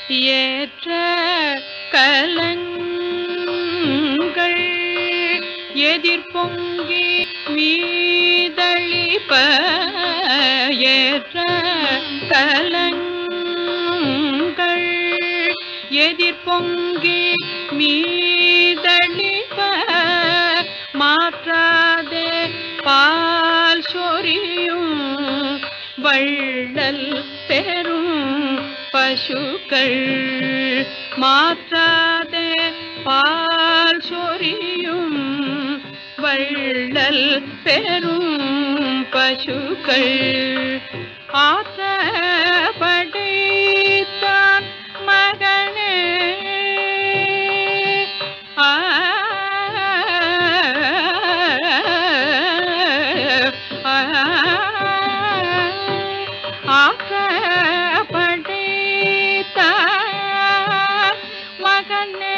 ஏற்ற கலங்கள் எதிர்பொங்கி மீதளிப்ப ஏற்ற கலங்கள் எதிர்பொங்கி மீதளிப்ப மாற்றாதே பால் சொரியும் வள்ளல் பெரும் பசுக்கள் மாற்றாதே பால் சொரியும் வள்ளல் பெரும் பசுக்கள் ஆற்ற படைத்தான் மகனே ஆ ஆக்கப்படைத்தார் மகனே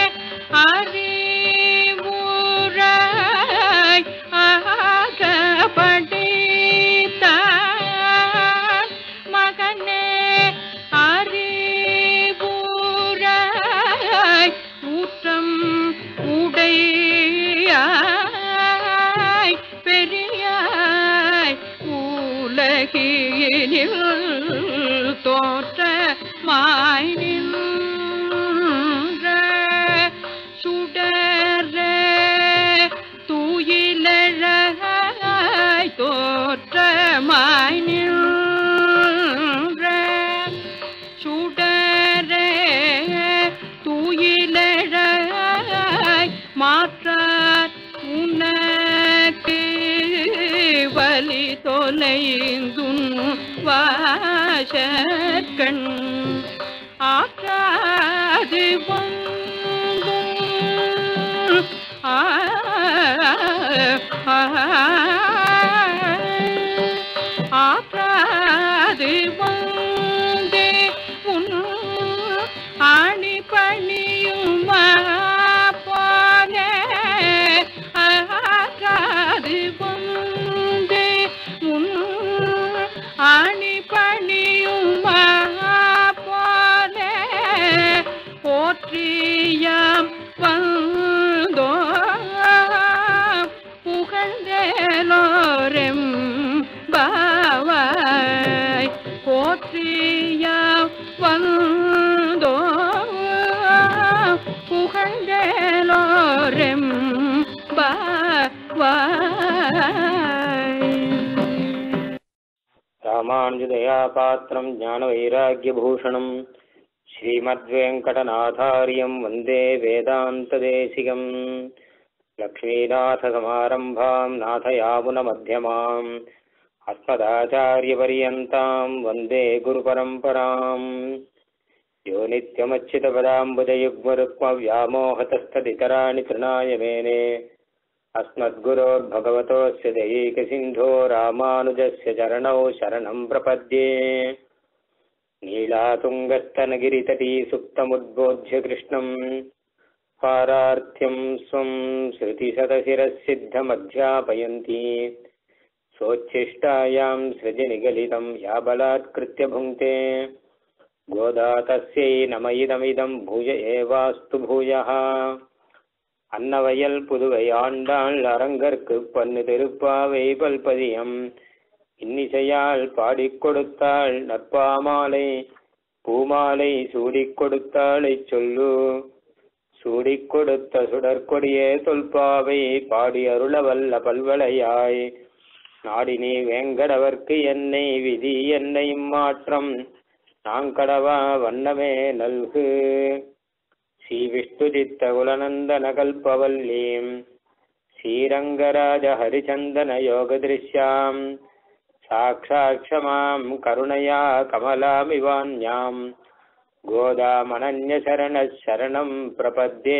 அறிவுராய் ஆக்கப்படைத்தார் மகனே அறிவுராய் ஊற்றம் உடையாய் பெரியாய் உலகினில் தோற்ற மாய் நின்ற சுடரே தூயிலழகாய் தோற்றமாய் நின்ற சுடரே தூயிலழாய் மாற்றார் உனக்கு வலி தொலைந்துன் வாசற்கண் ஆற்றாது வந்தும் ஆ ஆ ஆற்றாது வந்தே உன் ஆணி பணியுமா போல ஆற்றாது வந்தே உன் ஆணி பணியுமா போல போற்றியாம் வந்தோ புகழ்ந்தேலோரெம் பாவாய் போற்றியாம் வந்தோ புகழ்ந்தேலோரெம் பாவாய் ராமானுஜதயாபாத்திரம் ஞானவைராக்கியபூஷணம் ஸ்ரீமத்வேங்கடநாதாரியம் வந்தே வேதாந்ததேசிகம் லக்ஷ்மீநாथसमारम्भाम् नाथयामुनमध्यमाम् अस्मदाचार्यपर्यन्ताम् वन्दे गुरुपरम्पराम् यो नित्यमच्युतपदाम्बुजयुग्मरुक्मव्यामोहतस्तदितराणि तृणाय मेने अस्मद्गुरोर्भगवतोऽस्य दयैकसिन्धो रामानुजस्य चरणौ शरणं प्रपद्ये नीलातुङ्गस्तनगिरितटी सुप्तमुद्बोध्य कृष्णम् पारार्थ्यं स्वं श्रुतिशतशिरःसिद्धमध्यापयन्ती सोच्छिष्टायां सृजनिगलितं या बलात्कृत्य भुङ्क्ते गोदा तस्यै नम इदमिदं भूय एवास्तु भूयः அன்னவயல் புதுவை ஆண்டாள் அரங்கற்கு பன்னு திருப்பாவை பல்பதியம் இன்னிசையால் பாடிக் கொடுத்தாள் நற்பாமாலை பூமாலை சூடிக் கொடுத்தாளைச் சொல்லு சூடிக் கொடுத்த சுடற்கொடியே தொல்பாவை பாடி அருளவல்ல பல்வளையாய் நாடினி வேங்கடவர்க்கு என்னை விதி என்னை மாற்றம் நாங்கடவா வண்ணமே நல்கு श्रीविष्णुचित्तकुलनन्दनकल्पवल्लीम् श्रीरङ्गराजहरिचन्दनयोगदृश्याम् साक्षात् क्षमाम् करुणया कमलामिवान्याम् गोदामनन्यशरणः शरणम् प्रपद्ये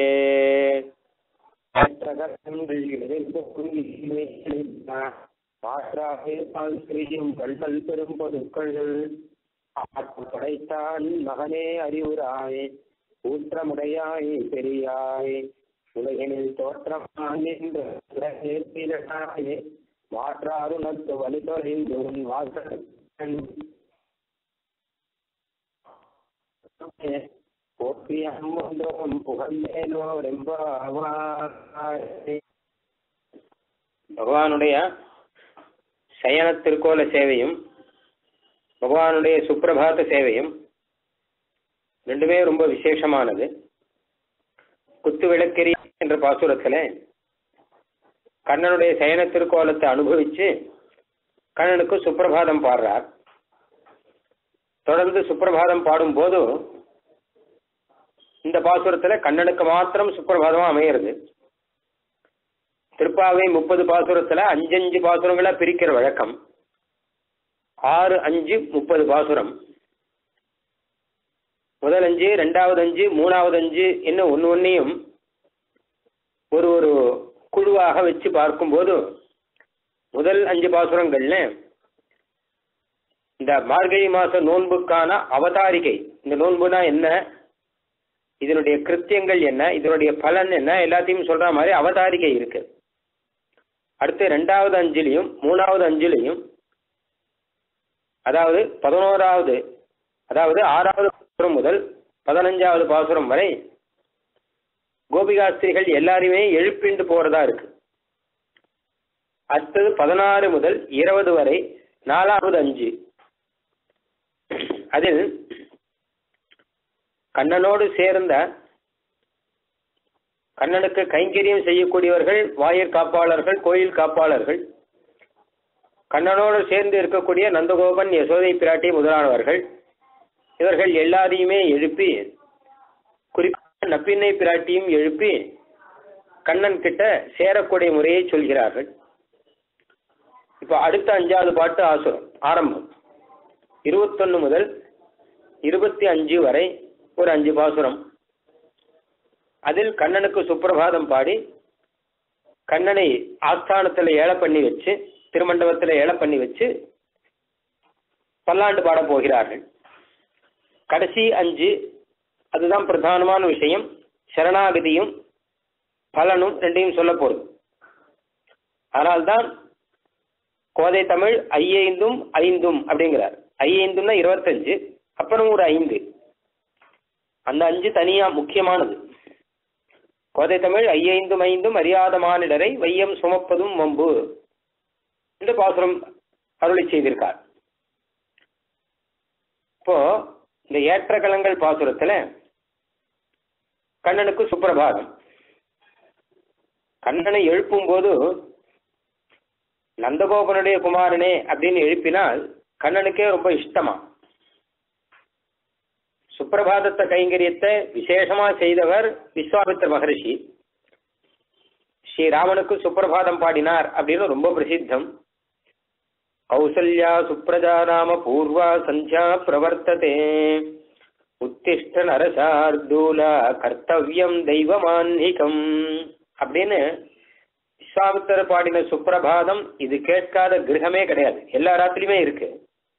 பாற்றாயும் கண்கள் பெரும் பொருட்கள் படைத்தான் மகனே அறிவுராய் ஊற்றமுடையாய் பெரியாய் உலகினில் தோற்றமாய் நின்ற உலகேற்பினாய் மாற்றாருணத்து வலி தொலைந்து உன் வாசல் போற்றியம் ஒன்றும் புகழ்ந்தேனோ ரெம்பாவாய் பகவானுடைய சயன திருக்கோல சேவையும் பகவானுடைய சுப்பிரபாத சேவையும் ரெண்டுமே ரொம்ப விசேஷமானது குத்து விளக்கெரி என்ற பாசுரத்துல கண்ணனுடைய சயன திருக்கோலத்தை அனுபவிச்சு கண்ணனுக்கு சுப்பிரபாதம் பாடுறார் தொடர்ந்து சுப்பிரபாதம் பாடும்போது இந்த பாசுரத்துல கண்ணனுக்கு மாத்திரம் சுப்பிரபாதமா அமையிறது திருப்பாவை முப்பது பாசுரத்துல அஞ்சஞ்சு பாசுரங்களா பிரிக்கிற வழக்கம் ஆறு அஞ்சு முப்பது பாசுரம் முதல் அஞ்சு ரெண்டாவது அஞ்சு மூணாவது அஞ்சு இன்னும் ஒன்று ஒன்றையும் ஒரு ஒரு குழுவாக வச்சு பார்க்கும்போது முதல் அஞ்சு பாசுரங்கள்ல இந்த மார்கழி மாச நோன்புக்கான அவதாரிகை இந்த நோன்புனா என்ன இதனுடைய கிருத்தியங்கள் என்ன இதனுடைய பலன் என்ன எல்லாத்தையும் சொல்ற மாதிரி அவதாரிகை இருக்கு அடுத்து ரெண்டாவது அஞ்சுலையும் மூணாவது அஞ்சுலையும் அதாவது பதினோராவது அதாவது ஆறாவது பாசுரம் முதல் பதினஞ்சாவது பாசுரம் வரை கோபிகாஸ்திரிகள் எல்லாரையுமே எழுப்பிண்டு போறதா இருக்கு அடுத்தது பதினாறு முதல் இருபது வரை நாலாவது அஞ்சு அதில் கண்ணனோடு சேர்ந்த கண்ணனுக்கு கைங்கரியம் செய்யக்கூடியவர்கள் வாயிற் காப்பாளர்கள் கோயில் காப்பாளர்கள் கண்ணனோடு சேர்ந்து இருக்கக்கூடிய நந்தகோபன் யசோதை பிராட்டி முதலானவர்கள் இவர்கள் எல்லாரையுமே எழுப்பி குறிப்பாக நப்பின்னை பிராட்டியும் எழுப்பி கண்ணன் கிட்ட சேரக்கூடிய முறையை சொல்கிறார்கள் இப்ப அடுத்த அஞ்சாவது பாட்டு ஆசுரம் ஆரம்பம் இருபத்தொன்னு முதல் இருபத்தி அஞ்சு வரை ஒரு அஞ்சு பாசுரம் அதில் கண்ணனுக்கு சுப்பிரபாதம் பாடி கண்ணனை ஆஸ்தானத்துல ஏழை பண்ணி வச்சு திருமண்டபத்துல ஏழை பண்ணி வச்சு பல்லாண்டு பாட போகிறார்கள் கடைசி அஞ்சு அதுதான் பிரதானமான விஷயம் சரணாகதியும் பலனும் ரெண்டையும் சொல்ல போறது அதனால்தான் கோதை தமிழ் ஐயைந்தும் ஐந்தும் அப்படிங்கிறார் ஐயைந்தும்னா இருபத்தஞ்சு அப்புறம் ஒரு ஐந்து அந்த அஞ்சு தனியா முக்கியமானது கோதை தமிழ் ஐயைந்தும் ஐந்தும் அறியாத மானிடரை வையம் சுமப்பதும் வம்பு இந்த பாசுரம் அருளி செய்திருக்கார் இப்போ இந்த ஏற்றகலங்கள் பாசுரத்துல கண்ணனுக்கு சுப்பிரபாதம் கண்ணனை எழுப்பும் போது நந்தகோபனுடைய குமாரனே அப்படின்னு எழுப்பினால் கண்ணனுக்கே ரொம்ப இஷ்டமா சுப்பிரபாதத்த கைங்கரியத்தை விசேஷமா செய்தவர் விஸ்வாமித்திர மகரிஷி ஸ்ரீராமனுக்கு சுப்பிரபாதம் பாடினார் அப்படின்னு ரொம்ப பிரசித்தம் கௌசல்யா சுப்ரஜா நாம பூர்வா சந்தியா பிரவர்த்ததே உத்திஷ்ட நரசார்தூல கர்த்தவியம் தெய்வமான்னிகம் அப்படின்னு விஸ்வாமித்தர் பாடின சுப்பிரபாதம் இது கேட்காத கிரகமே கிடையாது எல்லா ராத்திரியுமே இருக்கு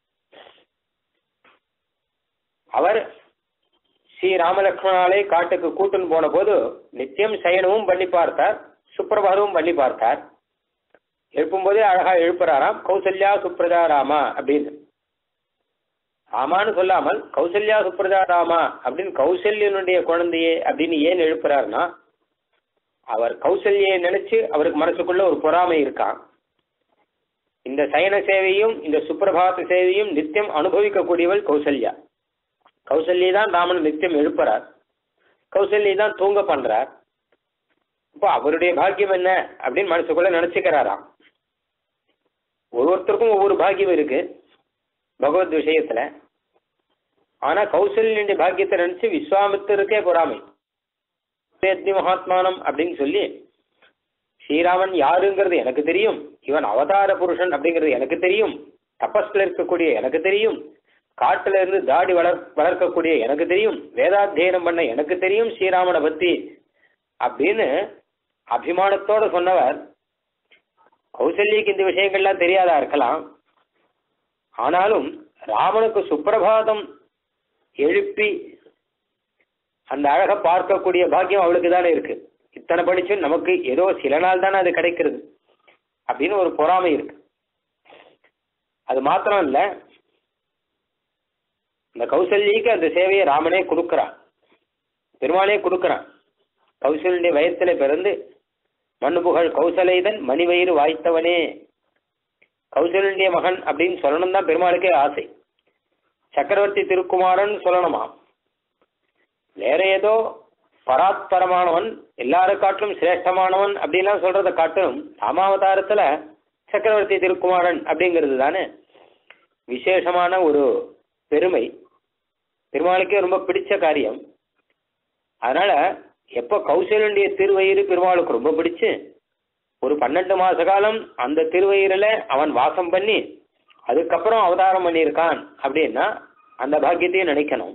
அவர் ஸ்ரீ ராமலக்ஷ்மணாலே காட்டுக்கு கூட்டுன்னு போன போது நித்தியம் சயனமும் பண்ணி பார்த்தார் சுப்பிரபாதமும் பண்ணி பார்த்தார் எழுப்பும்போதே அழகா எழுப்புறாராம் கௌசல்யா சுப்ரஜா ராமா அப்படின்னு ராமான்னு சொல்லாமல் கௌசல்யா சுப்ரஜா ராமா அப்படின்னு கௌசல்யனுடைய குழந்தையே அப்படின்னு ஏன் எழுப்புறாருன்னா அவர் கௌசல்யை நினைச்சு அவருக்கு மனசுக்குள்ள ஒரு பொறாமை இருக்கான் இந்த சயன சேவையும் இந்த சுப்பிரபாத சேவையும் நித்தியம் அனுபவிக்கக்கூடியவள் கௌசல்யா கௌசல்யை தான் ராமன் நித்தியம் எழுப்புறார் கௌசல்யை தான் தூங்க பண்றார் இப்போ அவருடைய பாக்கியம் என்ன அப்படின்னு மனசுக்குள்ள நினைச்சுக்கிறாராம் ஒவ்வொருத்தருக்கும் ஒவ்வொரு பாக்கியம் இருக்கு பகவத் விஷயத்துல ஆனா கௌசல்யனுடைய பாக்கியத்தை நினைச்சு விஸ்வாமித்தருக்கே பொறாமை வேத்னி மகாத்மானம் அப்படின்னு சொல்லி ஸ்ரீராமன் யாருங்கிறது எனக்கு தெரியும் இவன் அவதார புருஷன் அப்படிங்கிறது எனக்கு தெரியும் தபஸ்ல இருக்கக்கூடிய எனக்கு தெரியும் காட்டுல இருந்து தாடி வளர் வளர்க்கக்கூடிய எனக்கு தெரியும் வேதாத்தியனம் பண்ண எனக்கு தெரியும் ஸ்ரீராமனை பத்தி அப்படின்னு அபிமானத்தோட சொன்னவர் கௌசல்யக்கு இந்த விஷயங்கள்லாம் தெரியாதா இருக்கலாம் ஆனாலும் ராமனுக்கு சுப்பிரபாதம் எழுப்பி அந்த அழகை பார்க்கக்கூடிய பாக்கியம் அவளுக்கு தானே இருக்கு இத்தனை படிச்சும் நமக்கு ஏதோ சில நாள் தானே அது கிடைக்கிறது அப்படின்னு ஒரு பொறாமை இருக்கு அது மாத்திரம் இல்ல இந்த கௌசல்யக்கு அந்த சேவையை ராமனே கொடுக்குறான் பெருமாளே கொடுக்குறான் கௌசல்யுடைய வயத்துல பிறந்து மண்ணு புகழ் கௌசலைதன் மணிவயிறு வாய்த்தவனே கௌசல்யுடைய மகன் அப்படின்னு சொல்லணும் தான் பெருமாளுக்கே ஆசை சக்கரவர்த்தி திருக்குமாரன் சொல்லணுமா வேற ஏதோ பராத்பரமானவன் எல்லாரை காட்டிலும் சிரேஷ்டமானவன் அப்படின்லாம் சொல்றதை காட்டிலும் ராமாவதாரத்துல சக்கரவர்த்தி திருக்குமாரன் அப்படிங்கிறது தானே விசேஷமான ஒரு பெருமை பெருமாளுக்கே ரொம்ப பிடிச்ச காரியம் அதனால எப்போ கௌசல்யனுடைய திருவயிறு பெருமாளுக்கு ரொம்ப பிடிச்சு ஒரு பன்னெண்டு மாச காலம் அந்த திருவயிறுல அவன் வாசம் பண்ணி அதுக்கப்புறம் அவதாரம் பண்ணியிருக்கான் அப்படின்னா அந்த பாக்கியத்தையும் நினைக்கணும்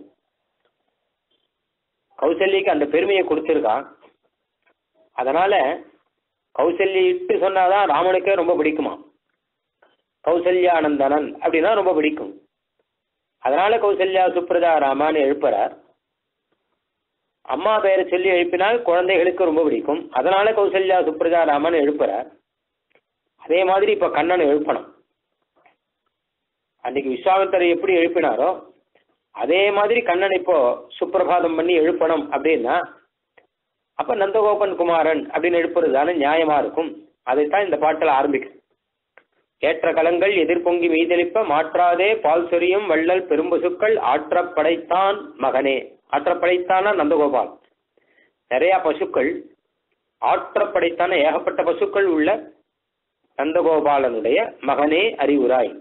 கௌசல்யக்கு அந்த பெருமையை கொடுத்துருக்கான் அதனால கௌசல்யிட்டு சொன்னாதான் ராமனுக்கே ரொம்ப பிடிக்குமா கௌசல்யானந்தனன் அப்படின்னா ரொம்ப பிடிக்கும் அதனால கௌசல்யா சுப்ரதா ராமான்னு எழுப்புறார் அம்மா பெயரை சொல்லி எழுப்பினால் குழந்தைகளுக்கு ரொம்ப பிடிக்கும் அதனால கௌசல்யா சுப்ரதா ராமன் எழுப்புறார் அதே மாதிரி இப்ப கண்ணன் எழுப்பணும் அன்னைக்கு விஸ்வாமித்தரை எப்படி எழுப்பினாரோ அதே மாதிரி கண்ணன் இப்போ சுப்பிரபாதம் பண்ணி எழுப்பணும் அப்படின்னா அப்ப நந்தகோபன் குமாரன் அப்படின்னு எழுப்புறது தானே நியாயமா இருக்கும் அதைத்தான் இந்த பாட்டில் ஆரம்பிக்கும் ஏற்ற கலங்கள் எதிர்பொங்கி மீதளிப்ப மாற்றாதே பால் சொரியும் வள்ளல் பெரும்பசுக்கள் ஆற்றப் படைத்தான் மகனே ஆற்றப் படைத்தானா நந்தகோபால் நிறைய பசுக்கள் ஆற்றப் படைத்தான ஏகப்பட்ட பசுக்கள் உள்ள நந்தகோபாலனுடைய மகனே அறிவுராய்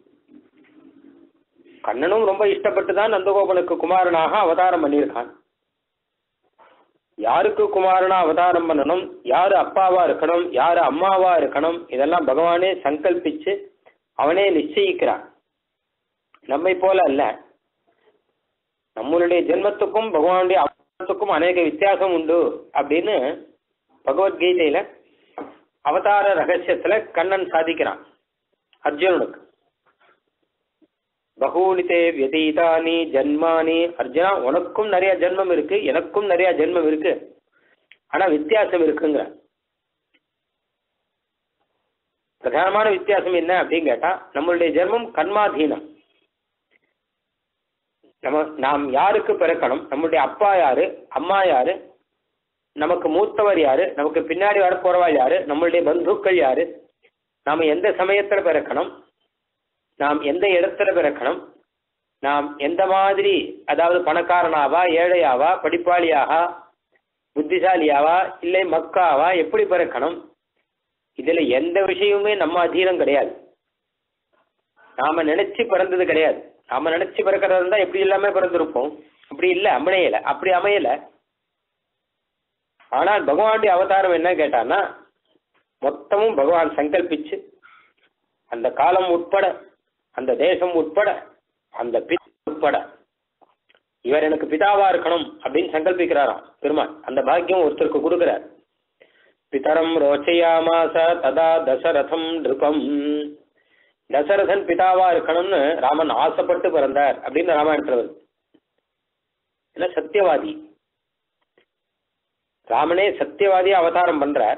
கண்ணனும் ரொம்ப இஷ்டப்பட்டு தான் நந்தகோபனுக்கு குமாரனாக அவதாரம் பண்ணியிருக்கான் யாருக்கு குமாரனா அவதாரம் பண்ணணும் யாரு அப்பாவா இருக்கணும் யாரு அம்மாவா இருக்கணும் இதெல்லாம் பகவானே சங்கல்பிச்சு அவனே நிச்சயிக்கிறான் நம்மை போல அல்ல நம்மளுடைய ஜென்மத்துக்கும் பகவானுடைய அவதாரத்துக்கும் அநேக வித்தியாசம் உண்டு அப்படின்னு பகவத்கீதையில அவதார ரகசியத்துல கண்ணன் சாதிக்கிறான் அர்ஜுனனுக்கு பகூனிதே வியதீதானி ஜன்மானி அர்ஜுனா உனக்கும் நிறைய ஜென்மம் இருக்கு எனக்கும் நிறைய ஜென்மம் இருக்கு ஆனா வித்தியாசம் இருக்குங்கிற பிரதானமான வித்தியாசம் என்ன அப்படின்னு கேட்டா நம்மளுடைய ஜென்மம் கர்மாதீனம் நம்ம நாம் யாருக்கு பிறக்கணும் நம்மளுடைய அப்பா யாரு அம்மா யாரு நமக்கு மூத்தவர் யாரு நமக்கு பின்னாடி வரப்போறவாள் யாரு நம்மளுடைய பந்துக்கள் யாரு நாம எந்த சமயத்துல பிறக்கணும் நாம் எந்த இடத்துல பிறக்கணும் நாம் எந்த மாதிரி அதாவது பணக்காரனாவா ஏழையாவா படிப்பாளியாவா புத்திசாலியாவா இல்லை மக்காவா எப்படி பிறக்கணும் இதுல எந்த விஷயமுமே நம்ம அதீனம் கிடையாது நாம நினைச்சு பிறந்தது கிடையாது நாம நினைச்சு பிறக்கிறதா இருந்தா எப்படி எல்லாமே பிறந்திருப்போம் அப்படி இல்ல அமையல அப்படி அமையல ஆனால் பகவானுடைய அவதாரம் என்ன கேட்டான்னா மொத்தமும் பகவான் சங்கல்பிச்சு அந்த காலம் உட்பட அந்த தேசம் உட்பட அந்த பிதா உட்பட இவர் எனக்கு பிதாவா இருக்கணும் அப்படின்னு சங்கல்பிக்கிறாராம் பெருமாள் அந்த பாக்கியம் ஒருத்தருக்கு கொடுக்கிறார் பிதரம் ரோச்சையாமாச ததா தசரதம் நிருபம் தசரதன் பிதாவா இருக்கணும்னு ராமன் ஆசைப்பட்டு பிறந்தார் அப்படின்னு ராமாயணத்துல வருது இல்ல சத்தியவாதி ராமனே சத்தியவாதி அவதாரம் பண்றார்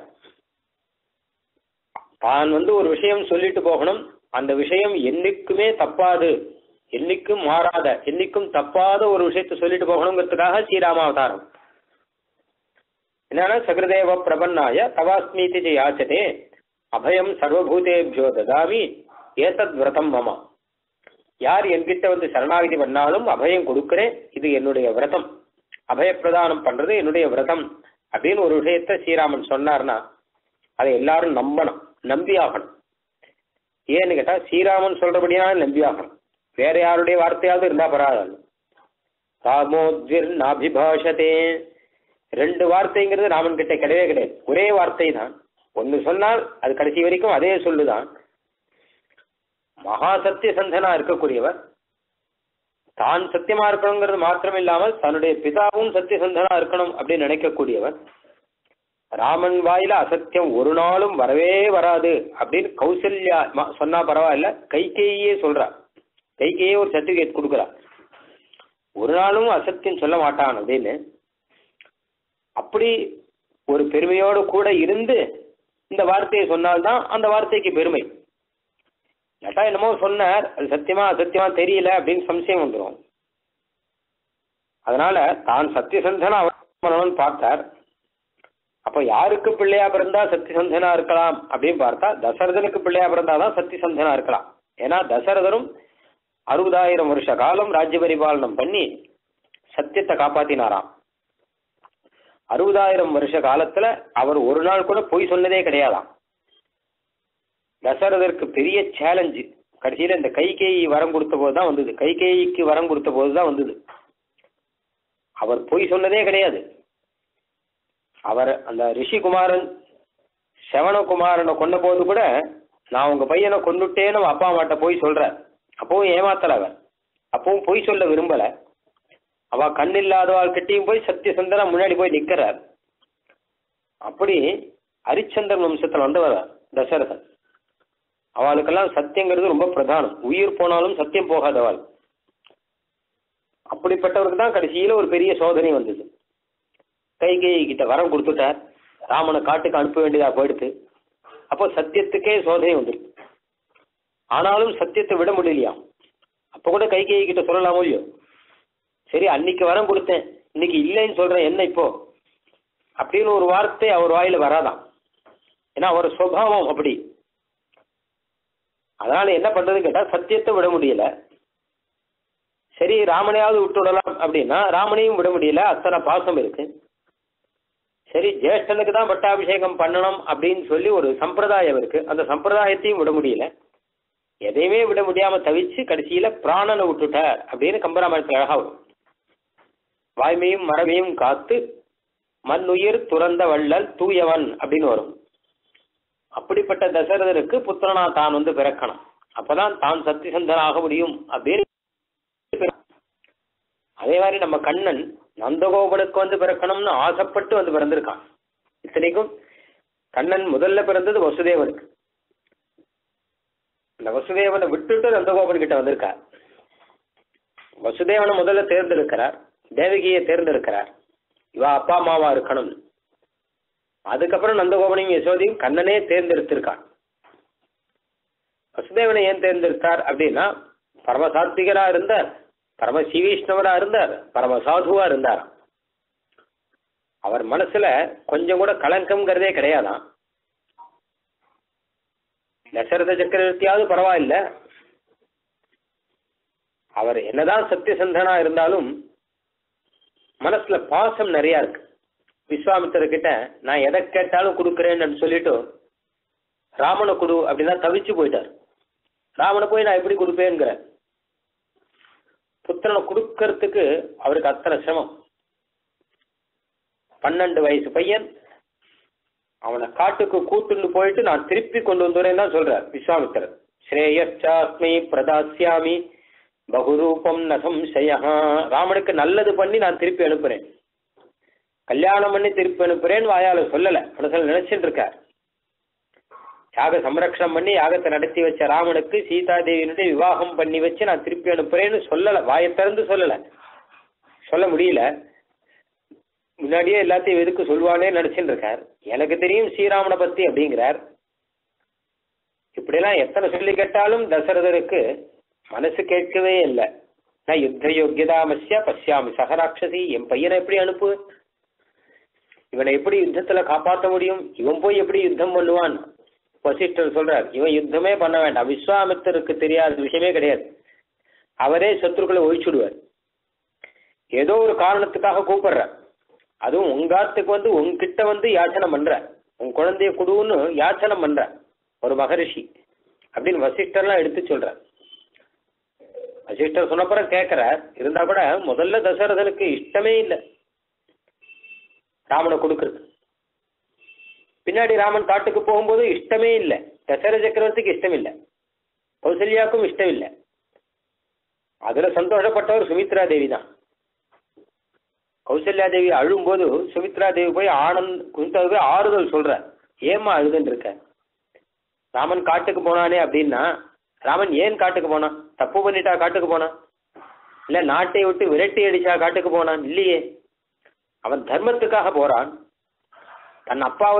தான் வந்து ஒரு விஷயம் சொல்லிட்டு போகணும் அந்த விஷயம் என்னைக்குமே தப்பாது என்னைக்கும் மாறாத என்னைக்கும் தப்பாத ஒரு விஷயத்தை சொல்லிட்டு போகணுங்கிறதுக்காக ஸ்ரீராம அவதாரம் என்னன்னா சகிருதேவ பிரபன்னாய தவாஸ்மீதி யாச்சதே அபயம் சர்வபூதேபியோ ததாமி ஏதத் விரதம் மமா யார் என்கிட்ட வந்து சரணாகதி பண்ணாலும் அபயம் கொடுக்கிறேன் இது என்னுடைய விரதம் அபயப்பிரதானம் பண்றது என்னுடைய விரதம் அப்படின்னு ஒரு விஷயத்த ஸ்ரீராமன் சொன்னார்னா அதை எல்லாரும் நம்பணும் நம்பி ஆகணும் ஏன்னு கேட்டா ஸ்ரீராமன் சொல்றபடியான நம்பி ஆகணும் வேற யாருடைய வார்த்தையாவது இருந்தா பரவாயில்ல ராமோத்விர் நாபிபாஷதே ரெண்டு வார்த்தைங்கிறது ராமன் கிட்ட கிடையவே கிடையாது ஒரே வார்த்தை தான் ஒன்னு சொன்னால் அது கடைசி வரைக்கும் அதே சொல்லுதான் மகா சத்திய சந்தனா இருக்கக்கூடியவர் தான் சத்தியமா இருக்கணுங்கிறது மாத்திரம் இல்லாமல் தன்னுடைய பிதாவும் சத்திய சந்தனா இருக்கணும் அப்படின்னு நினைக்கக்கூடியவர் ராமன் வாயில அசத்தியம் ஒரு நாளும் வரவே வராது அப்படின்னு கௌசல்யா ம- சொன்னா பரவாயில்ல கைகேயே சொல்றா கைகேயே ஒரு சர்டிபிகேட் கொடுக்குறா ஒரு நாளும் அசத்தியம் சொல்ல மாட்டான் அப்படின்னு அப்படி ஒரு பெருமையோடு கூட இருந்து இந்த வார்த்தையை சொன்னால்தான் அந்த வார்த்தைக்கு பெருமை இல்லாட்டா என்னமோ சொன்னார் அது சத்தியமா அசத்தியமா தெரியல அப்படின்னு சம்சயம் வந்துடும் அதனால தான் சத்தியசந்தனா பண்ணணும்னு பார்த்தார் அப்ப யாருக்கு பிள்ளையா பிறந்தா சத்தியசந்தனா இருக்கலாம் அப்படின்னு பார்த்தா தசரதனுக்கு பிள்ளையா பிறந்தாதான் சத்தியசந்தனா இருக்கலாம் ஏன்னா தசரதனும் அறுபதாயிரம் வருஷ காலம் ராஜ்ய பரிபாலனம் பண்ணி சத்தியத்தை காப்பாத்தினாராம் அறுபதாயிரம் வருஷ காலத்துல அவர் ஒரு நாள் கூட பொய் சொன்னதே கிடையாதாம் தசரதற்கு பெரிய சேலஞ்சு கடைசியில இந்த கைகேயி வரம் கொடுத்த போது தான் வந்தது கைகேயிக்கு வரம் கொடுத்த போது தான் வந்தது அவர் பொய் சொன்னதே கிடையாது அவர் அந்த ரிஷிகுமாரன் செவணகுமாரனை கொண்ட போது கூட நான் உங்க பையனை கொண்டுட்டேன்னு அவன் அப்பா அம்மாட்ட போய் சொல்றார் அப்பவும் ஏமாத்தல அவர் அப்பவும் பொய் சொல்ல விரும்பல அவ கண் இல்லாதவாள்கிட்டையும் போய் சத்தியசந்தனா முன்னாடி போய் நிக்கிறார் அப்படி ஹரிச்சந்திரன் வம்சத்துல வந்தவர் தசரதன் அவளுக்கெல்லாம் சத்தியங்கிறது ரொம்ப பிரதானம் உயிர் போனாலும் சத்தியம் போகாதவாள் அப்படிப்பட்டவருக்கு தான் கடைசியில ஒரு பெரிய சோதனை வந்தது கைகேயி கிட்ட வரம் கொடுத்துட்டார் ராமனை காட்டுக்கு அனுப்ப வேண்டியதா போயிடுத்து அப்போ சத்தியத்துக்கே சோதனை வந்துருக்கு ஆனாலும் சத்தியத்தை விட முடியலையாம் அப்ப கூட கைகேயி கிட்ட சொல்லலாமோ இல்லையோ சரி அன்னைக்கு வரம் கொடுத்தேன் இன்னைக்கு இல்லைன்னு சொல்றேன் என்ன இப்போ அப்படின்னு ஒரு வார்த்தை அவர் வாயில வராதாம் ஏன்னா அவர் சுபாவம் அப்படி அதனால என்ன பண்றதுன்னு கேட்டா சத்தியத்தை விட முடியல சரி ராமனையாவது விட்டு விடலாம் அப்படின்னா ராமனையும் விட முடியல அத்தனை பாசம் இருக்கு சரி ஜேஷ்டனுக்கு தான் பட்டாபிஷேகம் பண்ணணும் அப்படின்னு சொல்லி ஒரு சம்பிரதாயம் இருக்கு அந்த சம்பிரதாயத்தையும் விட முடியல எதையுமே விட முடியாம தவிச்சு கடைசியில பிராணனை விட்டுட்டார் அப்படின்னு கம்பராமாயணத்துல அழகா வரும் வாய்மையும் மரபையும் காத்து மண்ணுயிர் துறந்த வள்ளல் தூயவன் அப்படின்னு வரும் அப்படிப்பட்ட தசரதருக்கு புத்திரனா தான் வந்து பிறக்கணும் அப்பதான் தான் சத்தியசந்தன் ஆக முடியும் அப்படின்னு அதே மாதிரி நம்ம கண்ணன் நந்தகோபனுக்கு வந்து பிறக்கணும்னு ஆசைப்பட்டு வந்து பிறந்திருக்கான் இத்தனைக்கும் கண்ணன் முதல்ல பிறந்தது வசுதேவனுக்கு அந்த வசுதேவனை விட்டுட்டு நந்தகோபன் கிட்ட வந்திருக்கார் வசுதேவனை முதல்ல தேர்ந்தெடுக்கிறார் தேவகியை தேர்ந்தெடுக்கிறார் இவ அப்பா அம்மாவா இருக்கணும் அதுக்கப்புறம் நந்தகோபனையும் யசோதையும் கண்ணனே தேர்ந்தெடுத்திருக்கான் வசுதேவனை ஏன் தேர்ந்தெடுத்தார் அப்படின்னா பரமசாத்விகரா இருந்தார் பரம ஸ்ரீவைஷ்ணவரா இருந்தார் பரம சாதுவா இருந்தார் அவர் மனசுல கொஞ்சம் கூட கலங்கம்ங்கிறதே கிடையாதான் தசரத சக்கரவர்த்தியாவது பரவாயில்ல அவர் என்னதான் சத்தியசந்தனா இருந்தாலும் மனசுல பாசம் நிறைய இருக்கு விஸ்வாமித்திர கிட்ட நான் எதை கேட்டாலும் கொடுக்குறேன்னு சொல்லிட்டு ராமனை கொடு அப்படின்னா தவிச்சு போயிட்டார் ராமனை போய் நான் எப்படி கொடுப்பேங்கிற புத்திரனை கொடுக்கறதுக்கு அவருக்கு அத்தனை சிரமம் பன்னெண்டு வயசு பையன் அவனை காட்டுக்கு கூட்டுண்டு போயிட்டு நான் திருப்பி கொண்டு வந்துறேன் தான் சொல்றார் விஸ்வாமித்திரர் ஸ்ரேயச்சாஸ்மி பிரதாசியாமி பகுரூபம் நசம்சயா ராமனுக்கு நல்லது பண்ணி நான் திருப்பி அனுப்புறேன் கல்யாணம் பண்ணி திருப்பி அனுப்புறேன்னு வாயால சொல்லல மனசுல நினைச்சிட்டு இருக்கார் யாக சம்ரக்ஷணம் பண்ணி யாகத்தை நடத்தி வச்ச ராமனுக்கு சீதா தேவியினுடைய விவாகம் பண்ணி வச்சு நான் திருப்பி அனுப்புறேன்னு சொல்லல வாயை திறந்து சொல்லல சொல்ல முடியல முன்னாடியே எல்லாத்தையும் எதுக்கு சொல்லுவானே நினைச்சுட்டு இருக்கார் எனக்கு தெரியும் ஸ்ரீராமனை பத்தி அப்படிங்கிறார் இப்படிலாம் எத்தனை சொல்லி கேட்டாலும் தசரதருக்கு மனசு கேட்கவே இல்லை நான் யுத்த யோக்கியதாமஸ்ய பசியாமி சகராட்சசி என் பையனை எப்படி அனுப்பு இவனை எப்படி யுத்தத்துல காப்பாற்ற முடியும் இவன் போய் எப்படி யுத்தம் பண்ணுவான் வசிஷ்டர் சொல்றார் இவன் யுத்தமே பண்ண வேண்டாம் விஸ்வாமித்தருக்கு தெரியாத விஷயமே கிடையாது அவரே சத்துருக்களை ஒழிச்சுடுவார் ஏதோ ஒரு காரணத்துக்காக கூப்பிடுற அதுவும் உங்காத்துக்கு வந்து உங்ககிட்ட வந்து யாச்சனை பண்ற உன் குழந்தைய குடுன்னு யாச்சனை பண்ற ஒரு மகரிஷி அப்படின்னு வசிஷ்டர்லாம் எடுத்து சொல்ற வசிஷ்டர் சொன்னப்புறம் கேட்கிறார் இருந்தா கூட முதல்ல தசரதனுக்கு இஷ்டமே இல்லை ராமனை கொடுக்கறது பின்னாடி ராமன் காட்டுக்கு போகும்போது இஷ்டமே இல்லை தசர சக்கரவர்த்திக்கு இஷ்டம் இல்லை கௌசல்யாவுக்கும் இஷ்டம் இல்லை அதுல சந்தோஷப்பட்டவர் சுமித்ரா தேவி தான் கௌசல்யா தேவி அழும்போது சுமித்ரா தேவி போய் ஆனந்த் குந்தவுக்கு ஆறுதல் சொல்ற ஏமா அழுதுன்னு இருக்க ராமன் காட்டுக்கு போனானே அப்படின்னா ராமன் ஏன் காட்டுக்கு போனான் தப்பு பண்ணிட்டா காட்டுக்கு போனான் இல்ல நாட்டை விட்டு விரட்டி அடிச்சா காட்டுக்கு போனான் இல்லையே அவன் தர்மத்துக்காக போறான் தன் அப்பாவை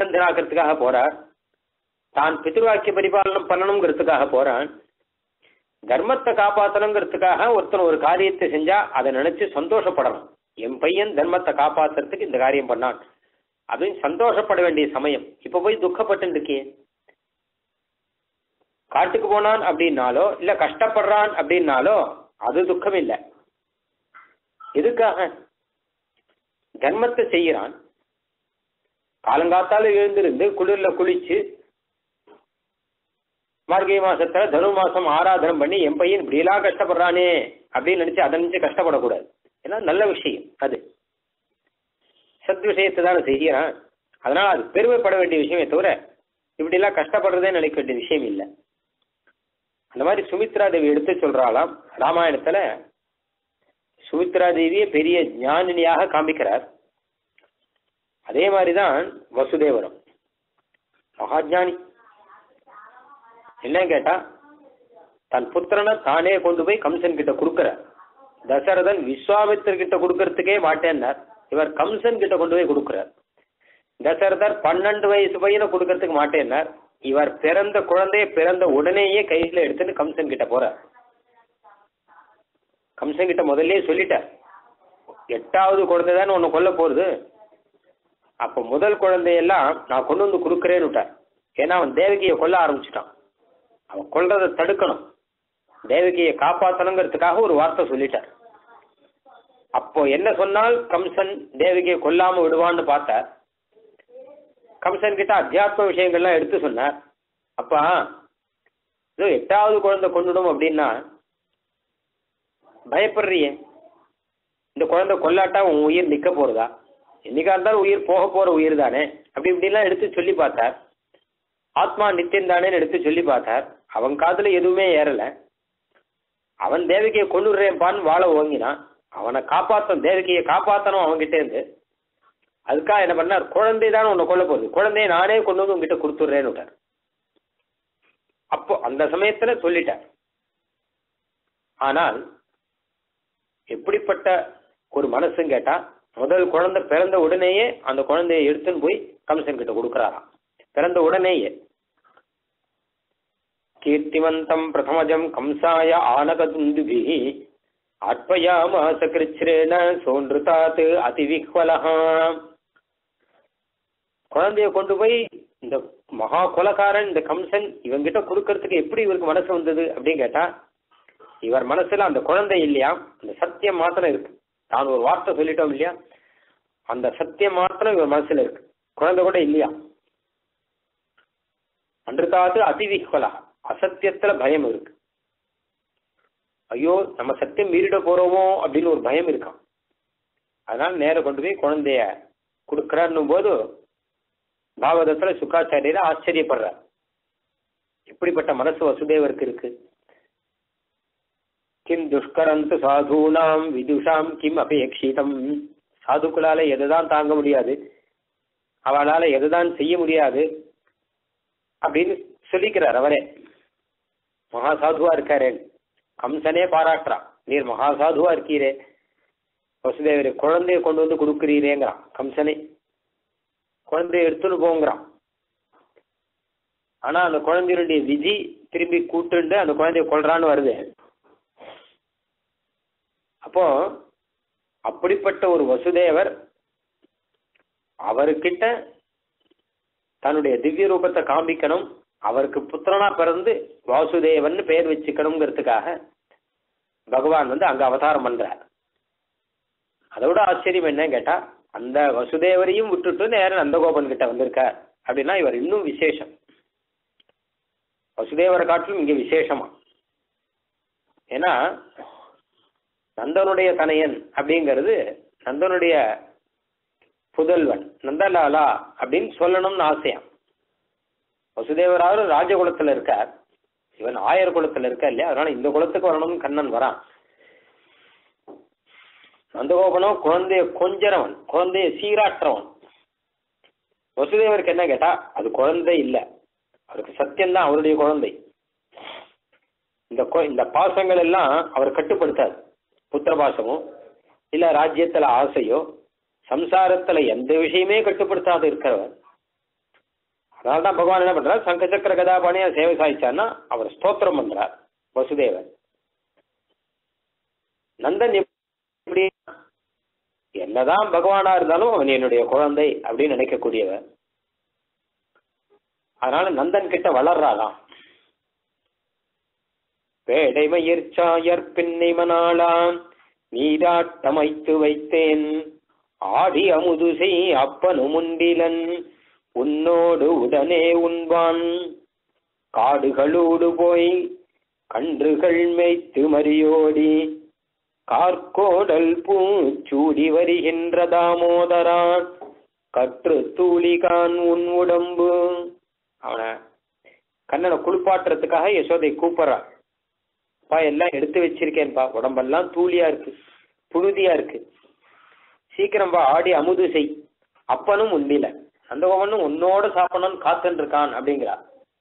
சத்தியசந்தனாக்கிறதுக்காக போறார் தான் பித்ருவாக்கிய பரிபாலனம் பண்ணணுங்கிறதுக்காக போறான் தர்மத்தை காப்பாற்றணுங்கிறதுக்காக ஒருத்தன் ஒரு காரியத்தை செஞ்சா அதை நினைச்சு சந்தோஷப்படணும் என் பையன் தர்மத்தை காப்பாத்துறதுக்கு இந்த காரியம் பண்ணான் அப்படின்னு சந்தோஷப்பட வேண்டிய சமயம் இப்ப போய் துக்கப்பட்டு இருக்கியே காட்டுக்கு போனான் அப்படின்னாலோ இல்ல கஷ்டப்படுறான் அப்படின்னாலோ அது துக்கம் இல்லை எதுக்காக தர்மத்தை செய்யறான் காலங்காத்தால எழுந்திருந்து குளிர்ல குளிச்சு மார்கழி மாசத்துல தனு மாசம் ஆராதனம் பண்ணி என் பையன் இப்படியெல்லாம் கஷ்டப்படுறானே அப்படின்னு நினைச்சு அதை நினைச்சு கஷ்டப்படக்கூடாது ஏன்னா நல்ல விஷயம் அது சத் விஷயத்தை தானே செய்யறான் அதனால அது பெருமைப்பட வேண்டிய விஷயமே தவிர இப்படிலாம் கஷ்டப்படுறதே நினைக்க வேண்டிய விஷயம் இல்லை அந்த மாதிரி சுமித்ரா தேவி எடுத்து சொல்றாளாம் ராமாயணத்துல சுமித்ரா தேவியை பெரிய ஞானினியாக காமிக்கிறார் அதே மாதிரிதான் வசுதேவரம் மகாஜானி என்ன கேட்டா தன் புத்திரனை தானே கொண்டு போய் கம்சன் கிட்ட கொடுக்கிறார் தசரதன் விஸ்வாமித்தர் கிட்ட கொடுக்கறதுக்கே மாட்டேன்னார் இவர் கம்சன் கிட்ட கொண்டு போய் கொடுக்கிறார் தசரதர் பன்னெண்டு வயசு பையனை கொடுக்கறதுக்கு மாட்டேன்னார் இவர் பிறந்த குழந்தைய பிறந்த உடனேயே கையில எடுத்துட்டு கம்சன் கிட்ட போறார் கம்சன் கிட்ட முதல்லயே சொல்லிட்டார் எட்டாவது குழந்தை தானே உன்னை கொல்ல போறது அப்ப முதல் குழந்தையெல்லாம் நான் கொண்டு வந்து கொடுக்குறேன்னு விட்டார் ஏன்னா அவன் தேவகியை கொல்ல ஆரம்பிச்சிட்டான் அவன் கொல்றதை தடுக்கணும் தேவகியை காப்பாத்தணுங்கிறதுக்காக ஒரு வார்த்தை சொல்லிட்டார் அப்போ என்ன சொன்னால் கம்சன் தேவகியை கொல்லாம விடுவான்னு பார்த்தார் கம்சன் கிட்ட அத்தியாத்ம விஷயங்கள்லாம் எடுத்து சொன்னார் அப்பா இதோ எட்டாவது குழந்தை கொண்டுடும் அப்படின்னா பயப்படுறியே இந்த குழந்தை கொல்லாட்டா உன் உயிர் நிக்க போறதா என்னைக்கா இருந்தாலும் உயிர் போக போற உயிர் தானே அப்படி இப்படிலாம் எடுத்து சொல்லி பார்த்தார் ஆத்மா நித்தியம் தானேன்னு எடுத்து சொல்லி பார்த்தார் அவன் காதுல எதுவுமே ஏறல அவன் தேவகியை கொண்டுடுறேன்பான்னு வாழ ஓங்கினான் அவனை காப்பாத்தணும் தேவகியை காப்பாத்தணும் அவன்கிட்ட இருந்து அதுக்காக என்ன பண்ணார் குழந்தை தானே உன்னை கொல்ல போகுது குழந்தைய நானே கொண்டு வந்து உங்ககிட்ட கொடுத்துட்றேன்னு விட்டார் அப்போ அந்த சமயத்துல சொல்லிட்டார் ஆனால் எப்படிப்பட்ட ஒரு மனசுன்னு கேட்டா முதல் குழந்தை பிறந்த உடனேயே அந்த குழந்தையை எடுத்துன்னு போய் கம்சன் கிட்ட கொடுக்குறாராம் பிறந்த உடனேயே கீர்த்திவந்தம் பிரதமஜம் கம்சாய ஆனகதுந்துபி அற்பயாமாச கிருச்சிரேன சோன்றுதாத்து அதிவிஹ்வலஹா குழந்தைய கொண்டு போய் இந்த மகா கொலகாரன் இந்த கம்சன் இவங்கிட்ட கொடுக்கறதுக்கு எப்படி இவருக்கு மனசு வந்தது அப்படின்னு கேட்டா இவர் மனசுல அந்த குழந்தை இல்லையா அந்த சத்தியம் மாத்திரம் இருக்கு நான் ஒரு வார்த்தை சொல்லிட்டோம் இல்லையா அந்த சத்தியம் மாத்திரம் இவர் மனசுல இருக்கு குழந்தை கூட இல்லையா அன்றுதாவது அதிவிஹ்வலா அசத்தியத்துல பயம் இருக்கு ஐயோ நம்ம சத்தியம் மீறிட போறோமோ அப்படின்னு ஒரு பயம் இருக்கான் அதனால நேர கொண்டு போய் குழந்தைய கொடுக்கறான்னும் போது பாகவதத்துல சுக்காச்சாரியர் ஆச்சரியப்படுறார் எப்படிப்பட்ட மனசு வசுதேவருக்கு இருக்கு கிம் துஷ்கரந்து சாதுனாம் விதுஷாம் கிம் அபேட்சிதம் சாதுக்களால எதுதான் தாங்க முடியாது அவளால எதுதான் செய்ய முடியாது அப்படின்னு சொல்லிக்கிறார் அவரே மகா சாதுவா இருக்காரே கம்சனே பாராட்டுறான் நீர் மகா சாதுவா இருக்கீரே வசுதேவரே குழந்தைய கொண்டு வந்து கொடுக்குறீரேங்கிறான் கம்சனே குழந்தைய எடுத்துன்னு போங்கிறான் ஆனா அந்த குழந்தையுடைய விதி திரும்பி கூட்டுண்டு அந்த குழந்தைய கொள்றான்னு வருது அப்போ அப்படிப்பட்ட ஒரு வசுதேவர் அவர்கிட்ட தன்னுடைய திவ்ய ரூபத்தை காண்பிக்கணும் அவருக்கு புத்திரனா பிறந்து வாசுதேவன் பெயர் வச்சுக்கணுங்கிறதுக்காக பகவான் வந்து அங்க அவதாரம் பண்றார் அதோட ஆச்சரியம் என்ன கேட்டா அந்த வசுதேவரையும் விட்டுட்டு நேரம் நந்தகோபன் கிட்ட வந்திருக்கார் அப்படின்னா இவர் இன்னும் விசேஷம் வசுதேவரை காட்டிலும் இங்க விசேஷமா ஏன்னா நந்தனுடைய தனையன் அப்படிங்கிறது நந்தனுடைய புதல்வன் நந்தலாலா அப்படின்னு சொல்லணும்னு ஆசையாம் வசுதேவராவது ராஜகுலத்துல இருக்கார் இவன் ஆயர் குலத்துல இருக்கா இல்லையா அதனால இந்த குலத்துக்கு வரணும்னு கண்ணன் வரான் நந்தகோபனும் குழந்தைய கொஞ்சறவன் குழந்தைய சீராற்றவன் வசுதேவருக்கு என்ன கேட்டா அது குழந்தை இல்ல அவருக்கு சத்தியம்தான் அவருடைய குழந்தை இந்த கொ- இந்த பாசங்கள் எல்லாம் அவர் கட்டுப்படுத்தாது புத்திர பாசமோ இல்ல ராஜ்யத்துல ஆசையோ சம்சாரத்துல எந்த விஷயமே கட்டுப்படுத்தாது இருக்கிறவர் அதனால தான் பகவான் என்ன பண்றார் சங்க சக்கர கதாபாணியா சேவை சாய்ச்சார்னா அவர் ஸ்தோத்திரம் பண்றார் வசுதேவர் நந்தன் எப்படி என்னதான் பகவானா இருந்தாலும் அவன் என்னுடைய குழந்தை அப்படின்னு நினைக்கக்கூடியவர் அதனால நந்தன் கிட்ட வளர்றாளாம் பேடைமயிர் சாயர் பின்னை மணாளாம் நீராட்டமைத்து வைத்தேன் ஆடி அமுது செய் அப்பனு முண்டிலன் உன்னோடு உடனே உண்பான் காடுகளோடு போய் கன்றுகள் மேய்த்து மறியோடி கார்கோடல் பூச்சூடி வருகின்ற தாமோதரான் கற்று தூளிகான் உன் உடம்பு அவனை கண்ணனை குளிப்பாட்டுறதுக்காக யசோதை கூப்பிடுறான் பா எல்லாம் எடுத்து வச்சிருக்கேன்பா உடம்பெல்லாம் தூளியா இருக்கு புழுதியா இருக்கு சீக்கிரம் பா ஆடி அமுது செய் அப்பனும் உண்டில நந்தகோபனும் உன்னோட சாப்பிடணும்னு காத்துன்னு இருக்கான் அப்படிங்கிறா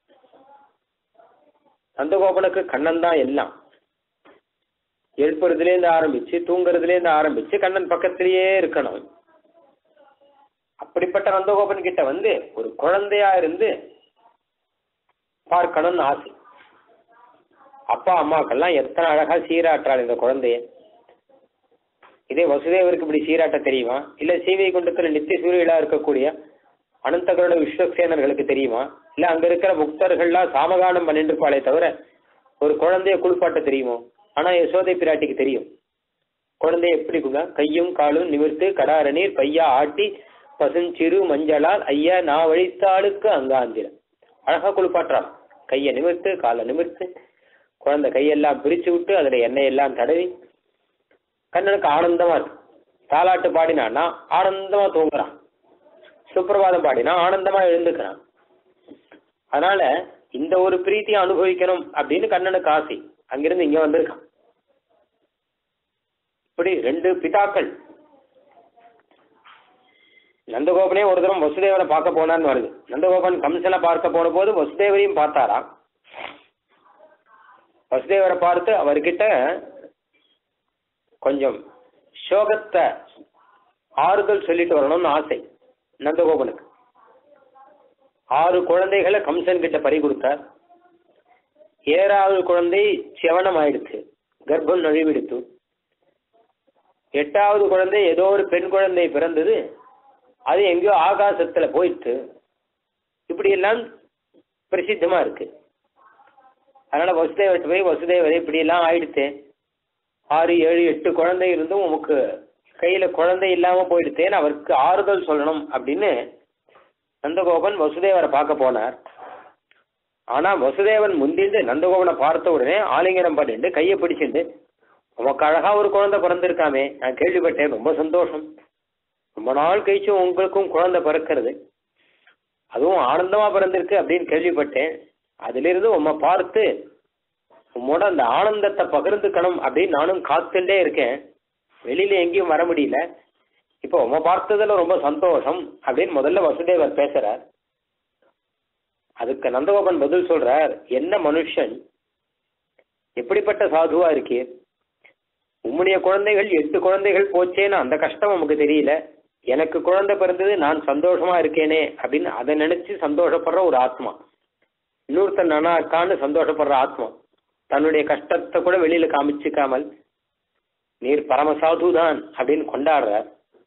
நந்தகோபனுக்கு கண்ணன் தான் எல்லாம் எழுப்புறதுல இருந்து ஆரம்பிச்சு தூங்குறதுல இருந்து ஆரம்பிச்சு கண்ணன் பக்கத்திலேயே இருக்கணும் அப்படிப்பட்ட நந்தகோபன் கிட்ட வந்து ஒரு குழந்தையா இருந்து பார்க்கணும்னு ஆசை அப்பா அம்மாக்கெல்லாம் எத்தனை அழகா சீராட்டுறாள் இந்த குழந்தைய இதே வசுதேவருக்கு இப்படி சீராட்ட தெரியுமா இல்ல சீவை குண்டத்துல நித்திய சூரியலா இருக்கக்கூடிய அனந்தகரோட விஸ்வசேனர்களுக்கு தெரியுமா இல்ல அங்க இருக்கிற புக்தர்கள்லாம் சாமகானம் பண்ணிட்டு இருப்பாளே தவிர ஒரு குழந்தைய குளிப்பாட்ட தெரியுமோ ஆனா யசோதை பிராட்டிக்கு தெரியும் குழந்தைய எப்படி குண்டா கையும் காலும் நிமிர்த்து கடார நீர் பையா ஆட்டி பசுஞ்சிறு மஞ்சளால் ஐயா நான் வழித்தாளுக்கு அங்காந்திரம் அழகா குளிப்பாட்டுறான் கையை நிமிர்த்து காலை நிமிர்த்து குழந்தை கையெல்லாம் பிரிச்சு விட்டு அதுல எண்ணெய் எல்லாம் தடவி கண்ணனுக்கு ஆனந்தமா இருக்கு தாலாட்டு பாடினான்னா ஆனந்தமா தூங்குறான் சுப்பிரபாதம் பாடினா ஆனந்தமா எழுந்துக்கிறான் அதனால இந்த ஒரு பிரீத்தியை அனுபவிக்கணும் அப்படின்னு கண்ணனுக்கு ஆசை அங்கிருந்து இங்க வந்திருக்கான் இப்படி ரெண்டு பிதாக்கள் நந்தகோபனே ஒரு தரம் வசுதேவனை பார்க்க போனான்னு வருது நந்தகோபன் கம்சனை பார்க்க போன போது வசுதேவரையும் பார்த்தாராம் வசுதேவரை பார்த்து அவர்கிட்ட கொஞ்சம் சோகத்தை ஆறுதல் சொல்லிட்டு வரணும்னு ஆசை நந்தகோபனுக்கு ஆறு குழந்தைகளை கம்சன் கிட்ட பறி கொடுத்தார் ஏழாவது குழந்தை சிவனம் ஆயிடுச்சு கர்ப்பம் நழுவிடுத்து எட்டாவது குழந்தை ஏதோ ஒரு பெண் குழந்தை பிறந்தது அது எங்கேயோ ஆகாசத்துல போயிட்டு இப்படி எல்லாம் பிரசித்தமா இருக்கு அதனால வசுதேவர்கிட்ட போய் வசுதேவர் இப்படி எல்லாம் ஆயிடுச்சு ஆறு ஏழு எட்டு குழந்தை இருந்தும் உமக்கு கையில குழந்தை இல்லாம போயிடுத்தேன்னு அவருக்கு ஆறுதல் சொல்லணும் அப்படின்னு நந்தகோபன் வசுதேவரை பார்க்க போனார் ஆனா வசுதேவன் முந்திந்து நந்தகோபனை பார்த்த உடனே ஆலிங்கனம் பண்ணிட்டு கையை பிடிச்சிட்டு உமக்கு அழகா ஒரு குழந்தை பிறந்திருக்காமே நான் கேள்விப்பட்டேன் ரொம்ப சந்தோஷம் ரொம்ப நாள் கழிச்சு உங்களுக்கும் குழந்தை பிறக்கிறது அதுவும் ஆனந்தமா பிறந்திருக்கு அப்படின்னு கேள்விப்பட்டேன் அதிலிருந்து உம்மை பார்த்து உம்மோட அந்த ஆனந்தத்தை பகிர்ந்துக்கணும் அப்படின்னு நானும் காத்துட்டே இருக்கேன் வெளியில எங்கேயும் வர முடியல இப்போ உம்மை பார்த்ததுல ரொம்ப சந்தோஷம் அப்படின்னு முதல்ல வசுதேவர் பேசுறார் அதுக்கு நந்தகோபன் பதில் சொல்றார் என்ன மனுஷன் எப்படிப்பட்ட சாதுவா இருக்கே உம்முடைய குழந்தைகள் எட்டு குழந்தைகள் போச்சேன்னு அந்த கஷ்டம் நமக்கு தெரியல எனக்கு குழந்தை பிறந்தது நான் சந்தோஷமா இருக்கேனே அப்படின்னு அதை நினைச்சு சந்தோஷப்படுற ஒரு ஆத்மா இன்னொருத்தன் நானா இருக்கான்னு சந்தோஷப்படுற ஆத்மா தன்னுடைய கஷ்டத்தை கூட வெளியில காமிச்சுக்காமல் நீர் பரமசாது தான் அப்படின்னு கொண்டாடுறார்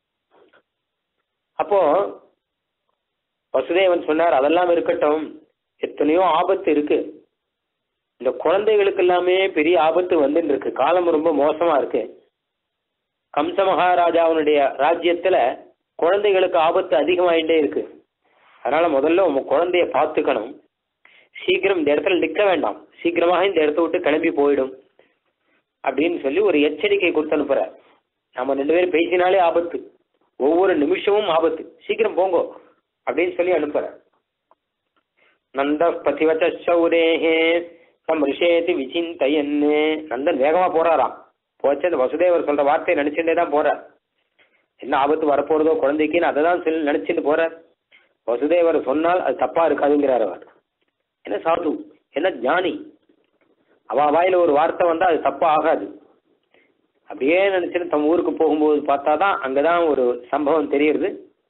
அப்போ வசுதேவன் சொன்னார் அதெல்லாம் இருக்கட்டும் எத்தனையோ ஆபத்து இருக்கு இந்த குழந்தைகளுக்கு எல்லாமே பெரிய ஆபத்து வந்துட்டு இருக்கு காலம் ரொம்ப மோசமா இருக்கு கம்ச மகாராஜாவுடைய ராஜ்யத்துல குழந்தைகளுக்கு ஆபத்து அதிகமாயிட்டே இருக்கு அதனால முதல்ல உங்க குழந்தைய பார்த்துக்கணும் சீக்கிரம் இந்த இடத்துல நிற்க வேண்டாம் சீக்கிரமாக இந்த இடத்த விட்டு கிளம்பி போயிடும் அப்படின்னு சொல்லி ஒரு எச்சரிக்கை கொடுத்து அனுப்புறார் நம்ம ரெண்டு பேரும் பேசினாலே ஆபத்து ஒவ்வொரு நிமிஷமும் ஆபத்து சீக்கிரம் போங்கோ அப்படின்னு சொல்லி அனுப்புறார் நந்த பதிவச்ச சௌரேஹே தம் ரிஷேதி விசிந்தயன்னு நந்தன் வேகமா போறாராம் போச்சு அந்த வசுதேவர் சொல்ற வார்த்தையை நினைச்சுட்டே தான் போறார் என்ன ஆபத்து வரப்போறதோ குழந்தைக்குன்னு அதை தான் சொல்லி நினைச்சிட்டு போறார் வசுதேவர் சொன்னால் அது தப்பா இருக்காதுங்கிறார் அவர் என்ன சாது என்ன ஞானி அவ வாயில ஒரு வார்த்தை வந்தா அது தப்பா ஆகாது அப்படியே நினைச்சுட்டு தம் ஊருக்கு போகும்போது பார்த்தாதான் அங்கதான் ஒரு சம்பவம் தெரியுது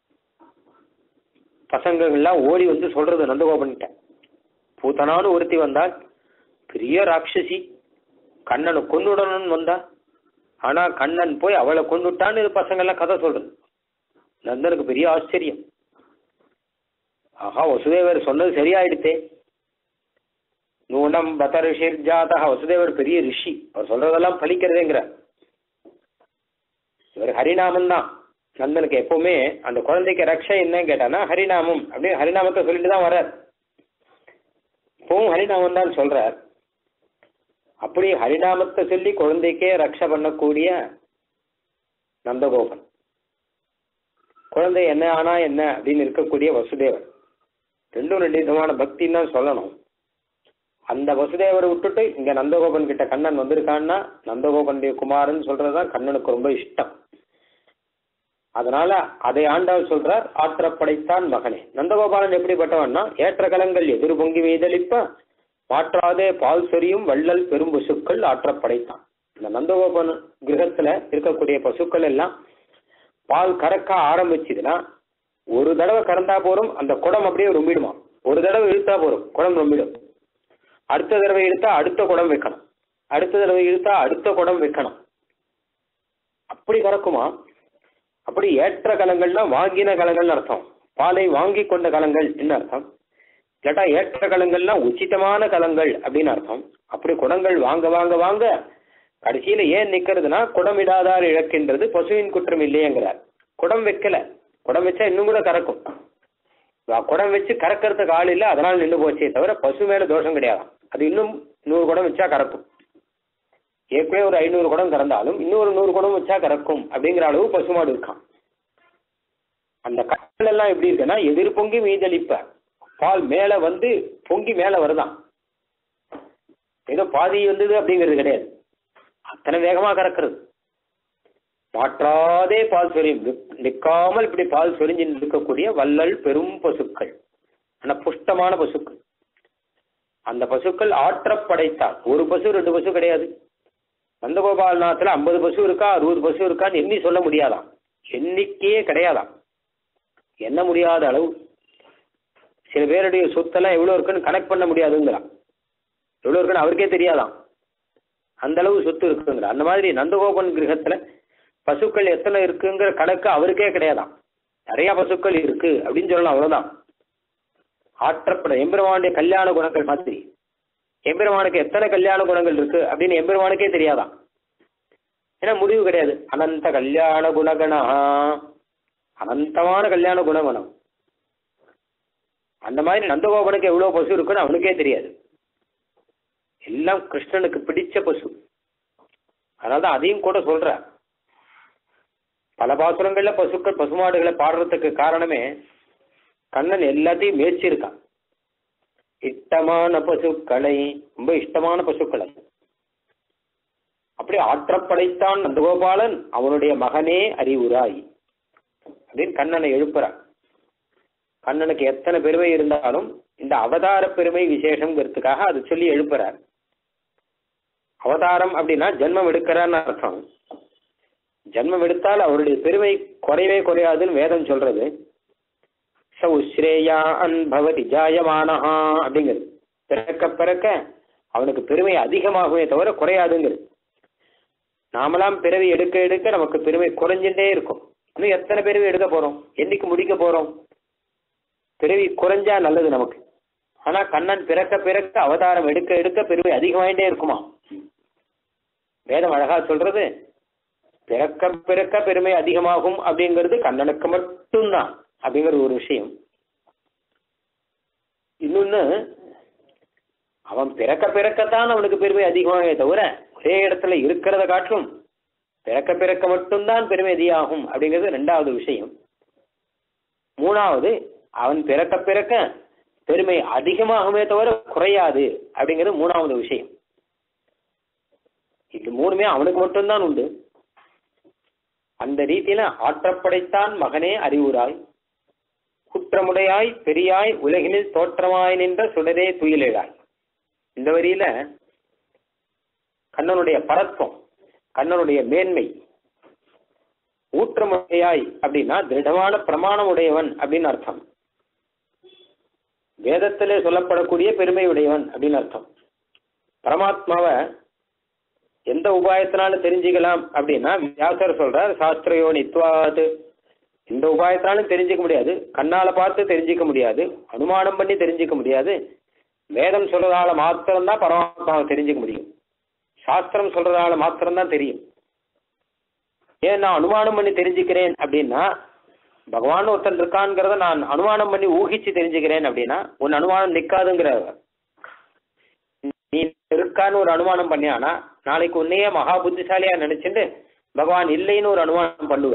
பசங்கள்லாம் ஓடி வந்து சொல்றது நந்தகோபன்கிட்ட பூத்தனான்னு ஒருத்தி வந்தால் பெரிய ராட்சசி கண்ணனை கொன்னுடணும்னு வந்தா ஆனா கண்ணன் போய் அவளை கொண்டுட்டான்னு இது பசங்கெல்லாம் கதை சொல்றது நந்தனுக்கு பெரிய ஆச்சரியம் ஆஹா வசுதேவர் சொன்னது சரியாயிடுத்தே நூனம் பத ரிஷிர் ஜாதா வசுதேவர் பெரிய ரிஷி அவர் சொல்றதெல்லாம் பலிக்கிறதேங்கிறார் இவர் ஹரிநாமம் தான் நந்தனுக்கு எப்பவுமே அந்த குழந்தைக்கு ரக்ஷை என்னன்னு கேட்டானா ஹரிநாமம் அப்படின்னு ஹரிநாமத்தை சொல்லிட்டு தான் வர்றார் இப்பவும் ஹரிநாமம் தான் சொல்றார் அப்படி ஹரிநாமத்தை சொல்லி குழந்தைக்கே ரக்ஷை பண்ணக்கூடிய நந்தகோபன் குழந்தை என்ன ஆனா என்ன அப்படின்னு இருக்கக்கூடிய வசுதேவர் ரெண்டும் ரெண்டு விதமான பக்தின்னு தான் சொல்லணும் அந்த வசுதேவரை விட்டுட்டு இங்க நந்தகோபன் கிட்ட கண்ணன் வந்திருக்கான்னா நந்தகோபனுடைய குமாரன் சொல்றதுதான் கண்ணனுக்கு ரொம்ப இஷ்டம் அதனால அதை ஆண்டாள் சொல்றார் ஆற்றப்படைத்தான் மகனே நந்தகோபாலன் எப்படிப்பட்டவன்னா ஏற்ற கலங்கள் எதிர் பொங்கி மீதளிப்ப மாற்றாதே பால் சொரியும் வள்ளல் பெரும் பசுக்கள் ஆற்றப்படைத்தான் இந்த நந்தகோபன் கிரகத்துல இருக்கக்கூடிய பசுக்கள் எல்லாம் பால் கறக்க ஆரம்பிச்சதுன்னா ஒரு தடவை கறந்தா போறோம் அந்த குடம் அப்படியே ரொம்பிடுமா ஒரு தடவை இழுத்தா போறோம் குடம் ரொம்பிடும் அடுத்த தடவை இழுத்தா அடுத்த குடம் வைக்கணும் அடுத்த தடவை இழுத்தா அடுத்த குடம் வைக்கணும் அப்படி கறக்குமா அப்படி ஏற்ற கலங்கள்னா வாங்கின கலங்கள்னு அர்த்தம் பாலை வாங்கி கொண்ட கலங்கள் என்ன அர்த்தம் இல்லாட்டா ஏற்ற கலங்கள்னா உச்சிதமான கலங்கள் அப்படின்னு அர்த்தம் அப்படி குடங்கள் வாங்க வாங்க வாங்க கடைசியில ஏன் நிக்கிறதுனா குடம் இடாதார் இழக்கின்றது பசுவின் குற்றம் இல்லையேங்கிறார் குடம் வைக்கல குடம் வச்சா இன்னும் கூட கறக்கும் வா- குடம் வச்சு கறக்கிறதுக்கு ஆள் இல்லை அதனால நின்று போச்சே தவிர பசு மேல தோஷம் கிடையாது அது இன்னும் நூறு குடம் வச்சா கறக்கும் ஏற்கனவே ஒரு ஐநூறு குடம் கறந்தாலும் இன்னொரு நூறு குடம் வச்சா கறக்கும் அப்படிங்கிற அளவு பசுமாடு இருக்கான் அந்த கட்டல் எல்லாம் எப்படி இருக்குன்னா எதிர் பொங்கி மீதளிப்ப பால் மேல வந்து பொங்கி மேல வருதான் ஏதோ பாதி வந்தது அப்படிங்கிறது கிடையாது அத்தனை வேகமா கறக்கிறது மாற்றாதே பால் சொரியும் நிக்- நிக்காமல் இப்படி பால் சொரிஞ்சு இருக்கக்கூடிய வள்ளல் பெரும் பசுக்கள் ஆனா புஷ்டமான பசுக்கள் அந்த பசுக்கள் ஆற்றப்படைத்தால் ஒரு பசு ரெண்டு பசு கிடையாது நந்தகோபாலநாத்துல ஐம்பது பசு இருக்கா அறுபது பசு இருக்கான்னு எண்ணி சொல்ல முடியாதாம் எண்ணிக்கையே கிடையாதாம் எண்ண முடியாத அளவு சில பேருடைய சொத்தெல்லாம் எவ்வளவு இருக்குன்னு கனெக்ட் பண்ண முடியாதுங்கிறான் எவ்வளவு இருக்குன்னு அவருக்கே தெரியாதாம் அந்த அளவு சொத்து இருக்குங்கிற அந்த மாதிரி நந்தகோபன் கிரகத்துல பசுக்கள் எத்தனை இருக்குங்கிற கணக்கு அவருக்கே கிடையாதாம் நிறைய பசுக்கள் இருக்கு அப்படின்னு சொல்லலாம் அவ்வளவுதான் ஆற்றப்பட எம்பெருமானுடைய கல்யாண குணங்கள் மாதிரி எம்பெருமானுக்கு எத்தனை கல்யாண குணங்கள் இருக்கு அப்படின்னு எம்பெருமானுக்கே தெரியாதாம் ஏன்னா முடிவு கிடையாது அனந்த கல்யாண குணகணா அனந்தமான கல்யாண குணகணம் அந்த மாதிரி நந்தகோபனுக்கு எவ்வளவு பசு இருக்குன்னு அவனுக்கே தெரியாது எல்லாம் கிருஷ்ணனுக்கு பிடிச்ச பசு அதனாலதான் அதையும் கூட சொல்ற பல பாசுரங்கள்ல பசுக்கள் பசுமாடுகளை பாடுறதுக்கு காரணமே கண்ணன் எல்லாத்தையும் மேய்ச்சிருக்கான் இஷ்டமான பசுக்களை ரொம்ப இஷ்டமான பசுக்களை அப்படி ஆற்றப்படைத்தான் நந்தகோபாலன் அவனுடைய மகனே அறிவுராய் அப்படின்னு கண்ணனை எழுப்புறான் கண்ணனுக்கு எத்தனை பெருமை இருந்தாலும் இந்த அவதார பெருமை விசேஷங்கிறதுக்காக அது சொல்லி எழுப்புறார் அவதாரம் அப்படின்னா ஜென்மம் எடுக்கிறான்னு அர்த்தம் ஜென்மம் எடுத்தால் அவருடைய பெருமை குறையவே குறையாதுன்னு வேதம் சொல்றது ச உஸ்ரேயா அன்பவதி ஜாயமானஹா அப்படிங்கிறது பிறக்க பிறக்க அவனுக்கு பெருமை அதிகமாகுமே தவிர குறையாதுங்கிறது நாமெல்லாம் பிறவி எடுக்க எடுக்க நமக்கு பெருமை குறைஞ்சுட்டே இருக்கும் இன்னும் எத்தனை பிறவி எடுக்க போறோம் என்னைக்கு முடிக்க போறோம் பிறவி குறைஞ்சா நல்லது நமக்கு ஆனா கண்ணன் பிறக்க பிறக்க அவதாரம் எடுக்க எடுக்க பெருமை அதிகமாயிட்டே இருக்குமா வேதம் அழகா சொல்றது பிறக்க பிறக்க பெருமை அதிகமாகும் அப்படிங்கிறது கண்ணனுக்கு மட்டும்தான் அப்படிங்கிற ஒரு விஷயம் இன்னொன்னு அவன் பிறக்க பிறக்கத்தான் அவனுக்கு பெருமை அதிகமாகவே தவிர ஒரே இடத்துல இருக்கிறத காட்டிலும் பிறக்க பிறக்க மட்டும்தான் பெருமை அதிகாகும் அப்படிங்கிறது ரெண்டாவது விஷயம் மூணாவது அவன் பிறக்க பிறக்க பெருமை அதிகமாகுமே தவிர குறையாது அப்படிங்கிறது மூணாவது விஷயம் இது மூணுமே அவனுக்கு மட்டும்தான் உண்டு அந்த ரீதியில ஆற்றப்படைத்தான் மகனே அறிவுராய் குற்றமுடையாய் பெரியாய் உலகினில் தோற்றமாய் நின்ற சுடரே துயிலேழாய் இந்த வரியில கண்ணனுடைய பரத்வம் கண்ணனுடைய மேன்மை ஊற்றமுடையாய் அப்படின்னா திருடமான பிரமாணம் உடையவன் அப்படின்னு அர்த்தம் வேதத்திலே சொல்லப்படக்கூடிய பெருமை உடையவன் அப்படின்னு அர்த்தம் பரமாத்மாவை எந்த உபாயத்தினால தெரிஞ்சுக்கலாம் அப்படின்னா வியாசர் சொல்றார் சாஸ்திரயோ நித்வாது இந்த உபாயத்தினாலும் தெரிஞ்சுக்க முடியாது கண்ணால பார்த்து தெரிஞ்சுக்க முடியாது அனுமானம் பண்ணி தெரிஞ்சுக்க முடியாது வேதம் சொல்றதால மாத்திரம்தான் பரமாத்மாவை தெரிஞ்சுக்க முடியும் சாஸ்திரம் சொல்றதால மாத்திரம்தான் தெரியும் ஏன் நான் அனுமானம் பண்ணி தெரிஞ்சுக்கிறேன் அப்படின்னா பகவான் ஒருத்தன் இருக்கான்ங்கிறத நான் அனுமானம் பண்ணி ஊகிச்சு தெரிஞ்சுக்கிறேன் அப்படின்னா உன் அனுமானம் நிக்காதுங்கிறார் நீ இருக்கான்னு ஒரு அனுமானம் பண்ணியானா நாளைக்கு உன்னையே மகா புத்திசாலியா நினைச்சுட்டு பகவான் இல்லைன்னு ஒரு அனுமானம் பண்ணுவ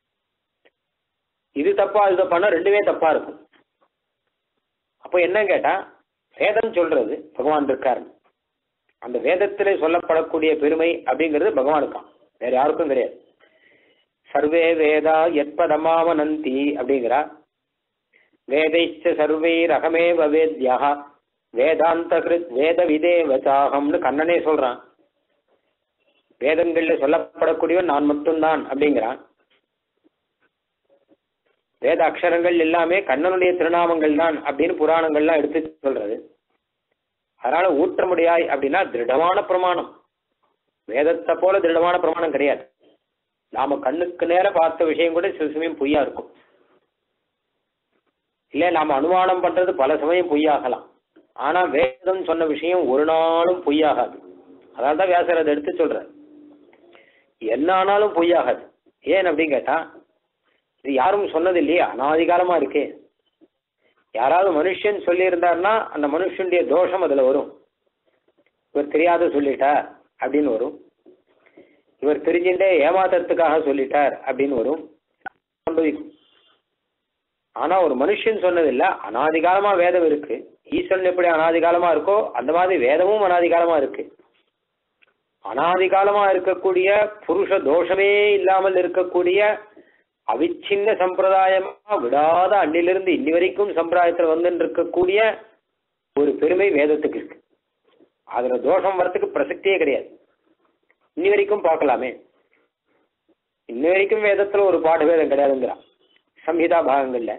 இது தப்பா இது தப்பானா ரெண்டுமே தப்பா இருக்கும் அப்போ என்ன கேட்டா வேதம் சொல்றது பகவான் இருக்காரு அந்த வேதத்திலே சொல்லப்படக்கூடிய பெருமை அப்படிங்கிறது பகவானுக்கான் வேற யாருக்கும் கிடையாது சர்வே வேதா எத்பதமாவனந்தி அப்படிங்கிறா வேதைச்ச சர்வைர் அகமேவ வேத்யா வேதாந்த கிருத் வேத விதேவச்சாகம்னு கண்ணனே சொல்றான் வேதங்கள்ல சொல்லப்படக்கூடியவன் நான் மட்டும்தான் அப்படிங்கிறான் வேத அக்ஷரங்கள் எல்லாமே கண்ணனுடைய திருநாமங்கள் தான் அப்படின்னு புராணங்கள்லாம் எடுத்து சொல்றது அதனால ஊற்றமுடியாய் அப்படின்னா திருடமான பிரமாணம் வேதத்தை போல திருடமான பிரமாணம் கிடையாது நாம கண்ணுக்கு நேர பார்த்த விஷயம் கூட சில சமயம் பொய்யா இருக்கும் இல்ல நாம அனுமானம் பண்றது பல சமயம் பொய்யாகலாம் ஆனா வேதம் சொன்ன விஷயம் ஒரு நாளும் பொய்யாகாது அதனால தான் வியாசர் அதை எடுத்து சொல்றார் என்ன ஆனாலும் பொய்யாகாது ஏன் அப்படின்னு கேட்டா இது யாரும் சொன்னது இல்லையே அனாதிகாலமா இருக்கே யாராவது மனுஷன் சொல்லியிருந்தாருன்னா அந்த மனுஷனுடைய தோஷம் அதுல வரும் இவர் தெரியாத சொல்லிட்டார் அப்படின்னு வரும் இவர் தெரிஞ்சுட்டே ஏமாத்துறதுக்காக சொல்லிட்டார் அப்படின்னு வரும் சம்பவிக்கும் ஆனா ஒரு மனுஷன் சொன்னதில்ல அனாதிகாலமா வேதம் இருக்கு ஈஸ்வரன் எப்படி அனாதிகாலமா இருக்கோ அந்த மாதிரி வேதமும் அனாதிகாலமா இருக்கு அனாதிகாலமா இருக்கக்கூடிய புருஷ தோஷமே இல்லாமல் இருக்கக்கூடிய அவிச்சின்ன சம்பிரதாயமா விடாத அன்னிலிருந்து இன்னி வரைக்கும் சம்பிரதாயத்தில் வந்துட்டு இருக்கக்கூடிய ஒரு பெருமை வேதத்துக்கு இருக்கு அதுல தோஷம் வரத்துக்கு பிரசக்தியே கிடையாது இன்னி வரைக்கும் பார்க்கலாமே இன்னி வரைக்கும் வேதத்துல ஒரு பாடு வேதம் கிடையாதுங்கிறான் சம்ஹிதா பாகங்கள்ல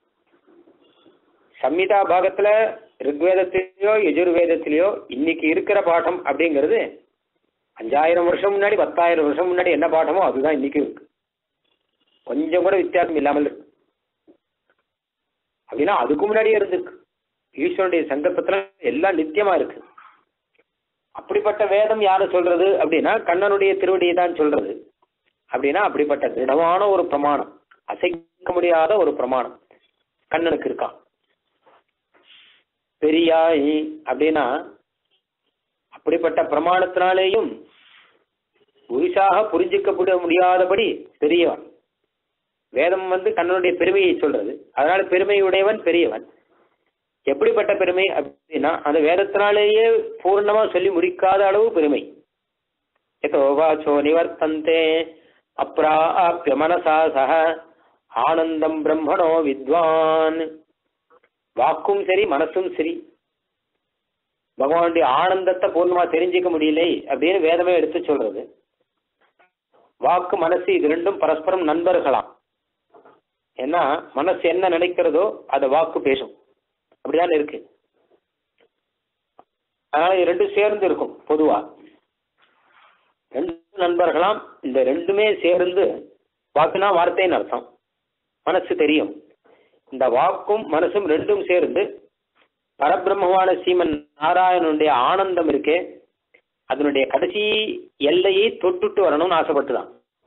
சம்ஹிதா பாகத்துல ரிக்வேதத்திலேயோ யஜுர்வேதத்திலேயோ இன்னைக்கு இருக்கிற பாடம் அப்படிங்கிறது அஞ்சாயிரம் வருஷம் முன்னாடி பத்தாயிரம் வருஷம் முன்னாடி என்ன பாடமோ அதுதான் இன்னைக்கும் இருக்கு கொஞ்சம் கூட வித்தியாசம் இல்லாமல் இருக்கு அப்படின்னா அதுக்கு முன்னாடியே இருந்திருக்கு ஈஸ்வரனுடைய சங்கல்பத்துல எல்லாம் நித்தியமா இருக்கு அப்படிப்பட்ட வேதம் யாரு சொல்றது அப்படின்னா கண்ணனுடைய திருவடியை தான் சொல்றது அப்படின்னா அப்படிப்பட்ட திடமான ஒரு பிரமாணம் அசைக்க முடியாத ஒரு பிரமாணம் கண்ணனுக்கு இருக்கான் பெரியாய் அப்படின்னா அப்படிப்பட்ட பிரமாணத்தினாலேயும் முழுசாக புரிஞ்சிக்கப்பட முடியாதபடி பெரியவன் வேதம் வந்து கண்ணனுடைய பெருமையை சொல்றது அதனால பெருமையுடையவன் பெரியவன் எப்படிப்பட்ட பெருமை அப்படின்னா அந்த வேதத்தினாலேயே பூர்ணமா சொல்லி முடிக்காத அளவு பெருமை எதோ வாச்சோ நிவர்த்தந்தே அப்ராப்ய மனசா சக ஆனந்தம் பிரம்மணோ வித்வான் வாக்கும் சரி மனசும் சரி பகவானுடைய ஆனந்தத்தை பூர்ணமா தெரிஞ்சுக்க முடியலை அப்படின்னு வேதமே எடுத்து சொல்றது வாக்கு மனசு இது ரெண்டும் பரஸ்பரம் நண்பர்களாம் ஏன்னா மனசு என்ன நினைக்கிறதோ அதை வாக்கு பேசும் அப்படிதான் இருக்கு அதனால இது ரெண்டும் சேர்ந்து இருக்கும் பொதுவா ரெண்டு நண்பர்களாம் இந்த ரெண்டுமே சேர்ந்து வாக்குனா வார்த்தைன்னு அர்த்தம் மனசு தெரியும் இந்த வாக்கும் மனசும் ரெண்டும் சேர்ந்து பரபிரம்மமான சீமன் நாராயணனுடைய ஆனந்தம் இருக்கே அதனுடைய கடைசி எல்லையை தொட்டுட்டு வரணும்னு ஆசைப்பட்டுதான்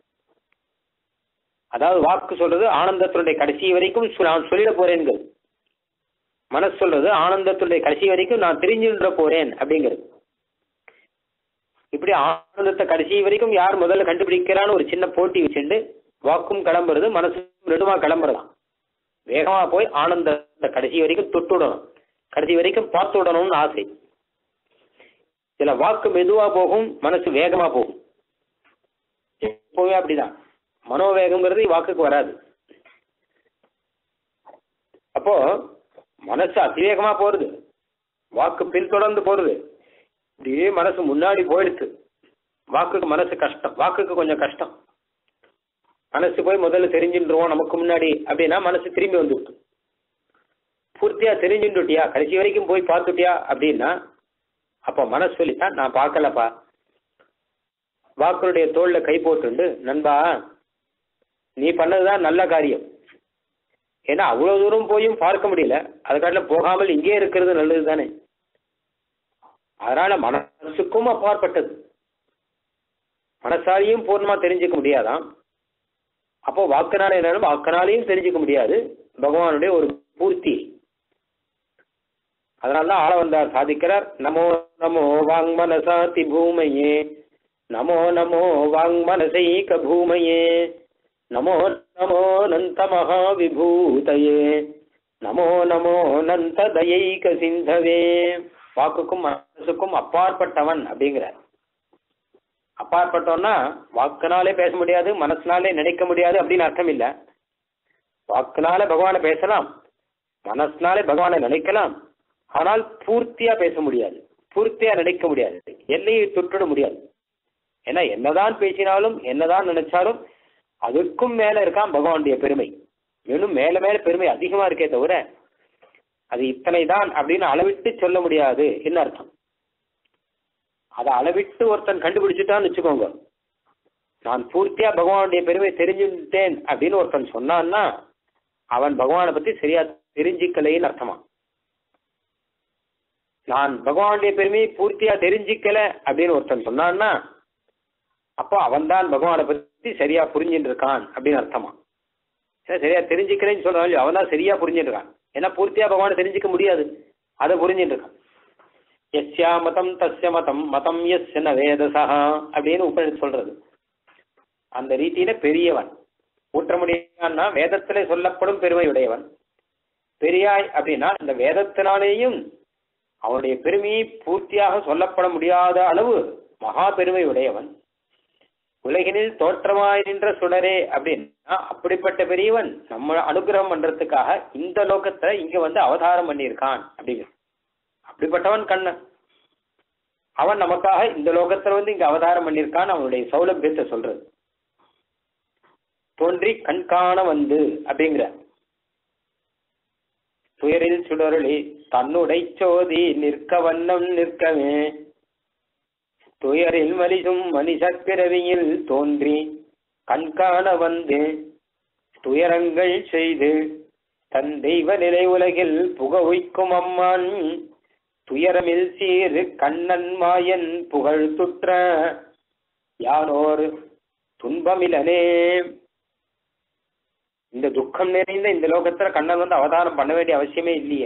அதாவது வாக்கு சொல்றது ஆனந்தத்தினுடைய கடைசி வரைக்கும் சொ- நான் சொல்லிட போறேன்கிறது மனசு சொல்றது ஆனந்தத்தினுடைய கடைசி வரைக்கும் நான் தெரிஞ்சுன்ற போறேன் அப்படிங்கிறது இப்படி ஆனந்தத்தை கடைசி வரைக்கும் யார் முதல்ல கண்டுபிடிக்கிறான்னு ஒரு சின்ன போட்டி வச்சுட்டு வாக்கும் கிளம்புறது மனசும் ரெண்டுமா கிளம்புறதாம் வேகமா போய் ஆனந்தத்தை கடைசி வரைக்கும் தொட்டு விடணும் கடைசி வரைக்கும் பார்த்து விடணும்னு ஆசை சில வாக்கு மெதுவா போகும் மனசு வேகமா போகும் எப்பவுமே அப்படிதான் மனோவேகம்ங்கிறது வாக்குக்கு வராது அப்போ மனசு அதிவேகமா போறது வாக்கு பின்தொடர்ந்து போறது இப்படியே மனசு முன்னாடி போயிடுச்சு வாக்குக்கு மனசு கஷ்டம் வாக்குக்கு கொஞ்சம் கஷ்டம் மனசு போய் முதல்ல தெரிஞ்சுட்டுருவோம் நமக்கு முன்னாடி அப்படின்னா மனசு திரும்பி வந்துடுது பூர்த்தியா தெரிஞ்சுட்டுட்டியா கடைசி வரைக்கும் போய் பார்த்துட்டியா அப்படின்னா அப்போ மனசு சொல்லித்தான் நான் பார்க்கலப்பா வாக்குடைய தோல்ல கை போட்டுண்டு நண்பா நீ பண்ணதுதான் நல்ல காரியம் ஏன்னா அவ்வளவு தூரம் போயும் பார்க்க முடியல அதுக்காட்டில போகாமல் இங்கே இருக்கிறது நல்லது தானே அதனால மனசுக்கும் அப்பாற்பட்டது மனசாலையும் பூர்ணமா தெரிஞ்சுக்க முடியாதாம் அப்போ வாக்குனால என்னன்னு வாக்குனாலையும் தெரிஞ்சுக்க முடியாது பகவானுடைய ஒரு பூர்த்தி அதனாலதான் ஆள வந்தார் சாதிக்கிறார் நமோ நமோ வாங் மனசாதி பூமையே நமோ நமோ வாங் மனசைக பூமையே நமோ நமோ நந்த மகாவிபூதயே நமோ நமோ நந்த தயைக சிந்தவே வாக்குக்கும் மனசுக்கும் அப்பாற்பட்டவன் அப்படிங்கிறார் அப்பாற்பட்டவன்னா வாக்குனாலே பேச முடியாது மனசுனாலே நினைக்க முடியாது அப்படின்னு அர்த்தம் இல்ல வாக்குனால பகவானை பேசலாம் மனசுனாலே பகவானை நினைக்கலாம் ஆனால் பூர்த்தியா பேச முடியாது பூர்த்தியா நினைக்க முடியாது எல்லையை தொட்டுட முடியாது ஏன்னா என்னதான் பேசினாலும் என்னதான் நினைச்சாலும் அதுக்கும் மேல இருக்கான் பகவானுடைய பெருமை இன்னும் மேல மேல பெருமை அதிகமா இருக்கே தவிர அது இத்தனை தான் அப்படின்னு அளவிட்டு சொல்ல முடியாது என்ன அர்த்தம் அதை அளவிட்டு ஒருத்தன் கண்டுபிடிச்சிட்டான்னு வச்சுக்கோங்க நான் பூர்த்தியா பகவானுடைய பெருமை தெரிஞ்சுட்டேன் அப்படின்னு ஒருத்தன் சொன்னான்னா அவன் பகவானை பத்தி சரியா தெரிஞ்சிக்கலைன்னு அர்த்தமா நான் பகவானுடைய பெருமையை பூர்த்தியா தெரிஞ்சிக்கல அப்படின்னு ஒருத்தன் சொன்னான்னா அப்போ அவன் தான் பகவானை பத்தி சரியா புரிஞ்சுட்டு இருக்கான் அப்படின்னு அர்த்தமா சரி, சரியா தெரிஞ்சுக்கிறேன்னு சொல்றான் அவன் தான் சரியா புரிஞ்சுட்டு இருக்கான் ஏன்னா பூர்த்தியா பகவானை தெரிஞ்சுக்க முடியாது அதை புரிஞ்சுட்டு இருக்கான் எஸ்யா மதம் தஸ்ய மதம் மதம் எஸ் ந வேதசா அப்படின்னு உபநிஷத் சொல்றது அந்த ரீதியில பெரியவன் ஊற்ற முடியான்னா வேதத்திலே சொல்லப்படும் பெருமையுடையவன் பெரியாய் அப்படின்னா இந்த வேதத்தினாலேயும் அவனுடைய பெருமையை பூர்த்தியாக சொல்லப்பட முடியாத அளவு மகா பெருமை உடையவன் உலகினில் தோற்றமாய் நின்ற சுடரே அப்படின்னா அப்படிப்பட்ட பெரியவன் நம்ம அனுகிரகம் பண்றதுக்காக இந்த லோகத்துல இங்க வந்து அவதாரம் பண்ணியிருக்கான் அப்படிங்கிற அப்படிப்பட்டவன் கண்ணன் அவன் நமக்காக இந்த லோகத்துல வந்து இங்க அவதாரம் பண்ணியிருக்கான் அவனுடைய சௌலபியத்தை சொல்றது தோன்றி கண்காண வந்து அப்படிங்கிற துயரில் சுடருளி தன்னுடை சோதி நிற்க வண்ணம் நிற்கவே துயரில் மலிசும் மனிதப் பிறவியில் தோன்றி கண்காண வந்து துயரங்கள் செய்து தன் தெய்வ நிலை உலகில் புக உய்க்கும் அம்மான் துயரமில் சீர் கண்ணன் மாயன் புகழ் துற்ற யானோர் துன்பமிலனே இந்த துக்கம் நிறைந்த இந்த லோகத்துல கண்ணன் வந்து அவதாரம் பண்ண வேண்டிய அவசியமே இல்லையே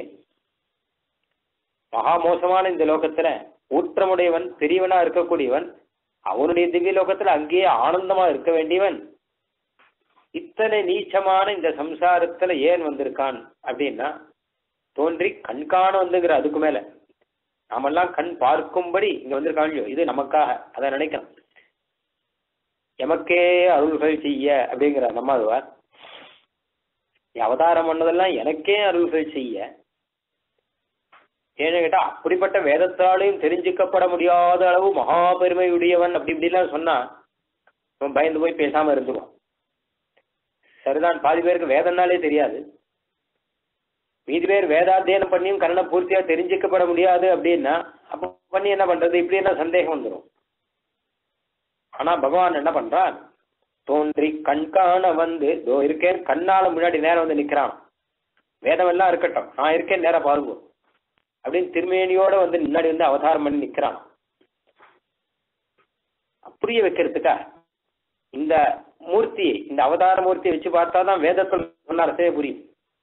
மகா மோசமான இந்த லோகத்துல ஊற்றமுடையவன் பெரியவனா இருக்கக்கூடியவன் அவனுடைய திவ்ய லோகத்துல அங்கேயே ஆனந்தமா இருக்க வேண்டியவன் இத்தனை நீச்சமான இந்த சம்சாரத்துல ஏன் வந்திருக்கான் அப்படின்னா தோன்றி கண்காண வந்துங்கிற அதுக்கு மேல நாமெல்லாம் கண் பார்க்கும்படி இங்க வந்திருக்கான் இல்லையோ, இது நமக்காக அதை நினைக்கணும் எமக்கே அருள்கள் செய்ய அப்படிங்கிற நம்ம அதுவார் நீ அவதாரம் பண்ணதெல்லாம் எனக்கே அருள்கள் செய்ய ஏன்னு கேட்டா அப்படிப்பட்ட வேதத்தாலையும் தெரிஞ்சுக்கப்பட முடியாத அளவு மகா பெருமையுடையவன் அப்படி இப்படிலாம் சொன்னா அவன் பயந்து போய் பேசாம இருந்துருவான் சரிதான் பாதி பேருக்கு வேதம்னாலே தெரியாது மீதி பேர் வேதாத்தியனம் பண்ணியும் கண்ணனை பூர்த்தியா தெரிஞ்சுக்கப்பட முடியாது அப்படின்னா அப்ப பண்ணி என்ன பண்றது இப்படி என்ன சந்தேகம் வந்துடும் ஆனா பகவான் என்ன பண்றான் தோன்றி கண்காண வந்து இதோ இருக்கேன் கண்ணால முன்னாடி நேரம் வந்து நிக்கிறான் வேதம் எல்லாம் இருக்கட்டும் நான் இருக்கேன் நேரம் பாருங்க அப்படின்னு திருமேனியோட வந்து முன்னாடி வந்து அவதாரம் பண்ணி நிக்கிறான் புரிய வைக்கிறதுக்கா இந்த மூர்த்தியை இந்த அவதார மூர்த்தியை வச்சு பார்த்தாதான் வேதத்தில் சொன்ன அர்த்தமே புரியும்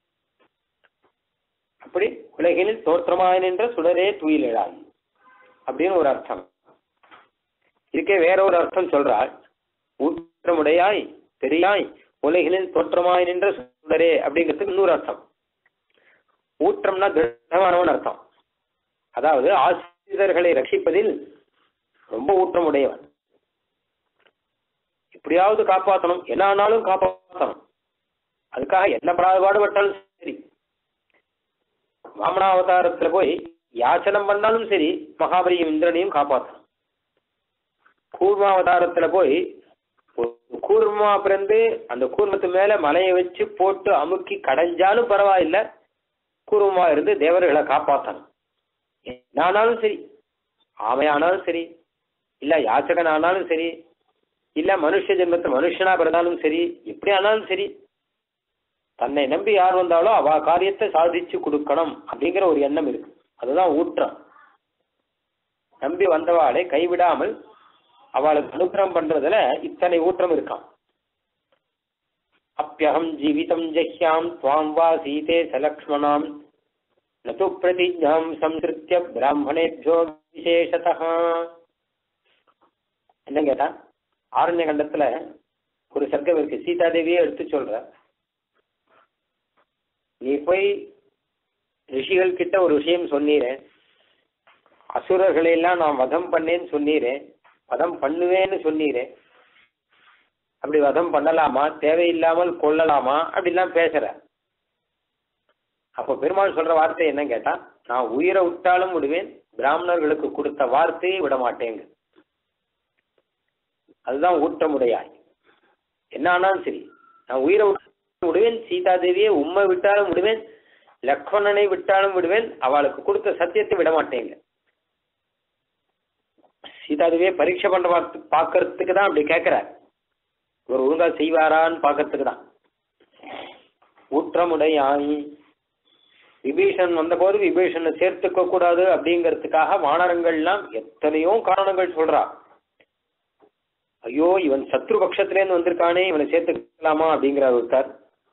அப்படி உலகில் தோற்றமாய் நின்ற சுடரே துயிலெழாய் அப்படின்னு ஒரு அர்த்தம் இருக்கே வேற ஒரு அர்த்தம் சொல்றாள் ஊற்றமுடையாய் தெரியாய் உலகினில் தோற்றமாய் நின்ற சுடரே அப்படிங்கிறதுக்கு இன்னொரு அர்த்தம் ஊற்றம்னா திருடமானவன் அர்த்தம் அதாவது ஆசிரியர்களை ரட்சிப்பதில் ரொம்ப ஊற்றமுடையவன் எப்படியாவது காப்பாற்றணும் என்ன ஆனாலும் காப்பாற்றணும் அதுக்காக என்ன பாடுபட்டாலும் சரி வாமனாவதாரத்துல போய் யாச்சனம் பண்ணாலும் சரி மகாபலியும் இந்திரனையும் காப்பாற்றணும் கூர்மாவதாரத்துல போய் ஒரு கூர்மா பிறந்து அந்த கூர்மத்து மேல மலையை வச்சு போட்டு அமுக்கி கடைஞ்சாலும் பரவாயில்ல கூர்மமா இருந்து தேவர்களை காப்பாற்றணும் என்னானாலும் சரி ஆமையானாலும் சரி இல்ல யாச்சகன் ஆனாலும் சரி இல்ல மனுஷ ஜென்மத்தை மனுஷனா பிறந்தாலும் சரி எப்படி ஆனாலும் சரி தன்னை நம்பி யார் வந்தாலோ அவ காரியத்தை சாதிச்சு கொடுக்கணும் அப்படிங்கிற ஒரு எண்ணம் இருக்கு அதுதான் ஊற்றம் நம்பி வந்தவாளை கைவிடாமல் அவளுக்கு அனுகிரகம் பண்றதுல இத்தனை ஊற்றம் இருக்கான் அப்பியகம் ஜீவிதம் ஜஹ்யாம் துவாம் வா சீதே சலக்ஷ்மணாம் நது பிரதிஜாம் சம்ஸ்கிருத்திய பிராமணேபியோ விசேஷதா என்ன கேட்டா ஆரண்ய கண்டத்துல ஒரு சர்க்கம் இருக்கு சீதாதேவியே எடுத்து சொல்ற நீ போய் ரிஷிகள் கிட்ட ஒரு விஷயம் சொன்னீரே அசுரர்களை எல்லாம் நான் வதம் பண்ணேன்னு சொன்னீரே வதம் பண்ணுவேன்னு சொன்னீரே அப்படி வதம் பண்ணலாமா தேவையில்லாமல் கொள்ளலாமா அப்படிலாம் பேசுற அப்ப பெருமாள் சொல்ற வார்த்தை என்ன கேட்டா நான் உயிரை விட்டாலும் விடுவேன் பிராமணர்களுக்கு கொடுத்த வார்த்தையை விட மாட்டேங்க அதுதான் ஊற்றமுடையாய் என்ன ஆனாலும் சரி நான் உயிரை விட்டு விடுவேன் சீதாதேவியை உண்மை விட்டாலும் விடுவேன் லக்ஷ்மணனை விட்டாலும் விடுவேன் அவளுக்கு கொடுத்த சத்தியத்தை விட மாட்டேங்க சீதாதேவியை பரீட்சை பண்ற பார்த்து பார்க்கறதுக்கு தான் அப்படி கேட்கிறார் இவர் ஒழுங்கா செய்வாரான்னு பார்க்கறதுக்கு தான் ஊற்றமுடையாய் விபீஷன் வந்தபோது விபீஷனை சேர்த்துக்க கூடாது அப்படிங்கிறதுக்காக வானரங்கள்லாம் எத்தனையோ காரணங்கள் சொல்றா ஐயோ இவன் சத்ரு பட்சத்திலேருந்து வந்திருக்கானே இவனை சேர்த்துக்கலாமா அப்படிங்கிற ஒருத்தர்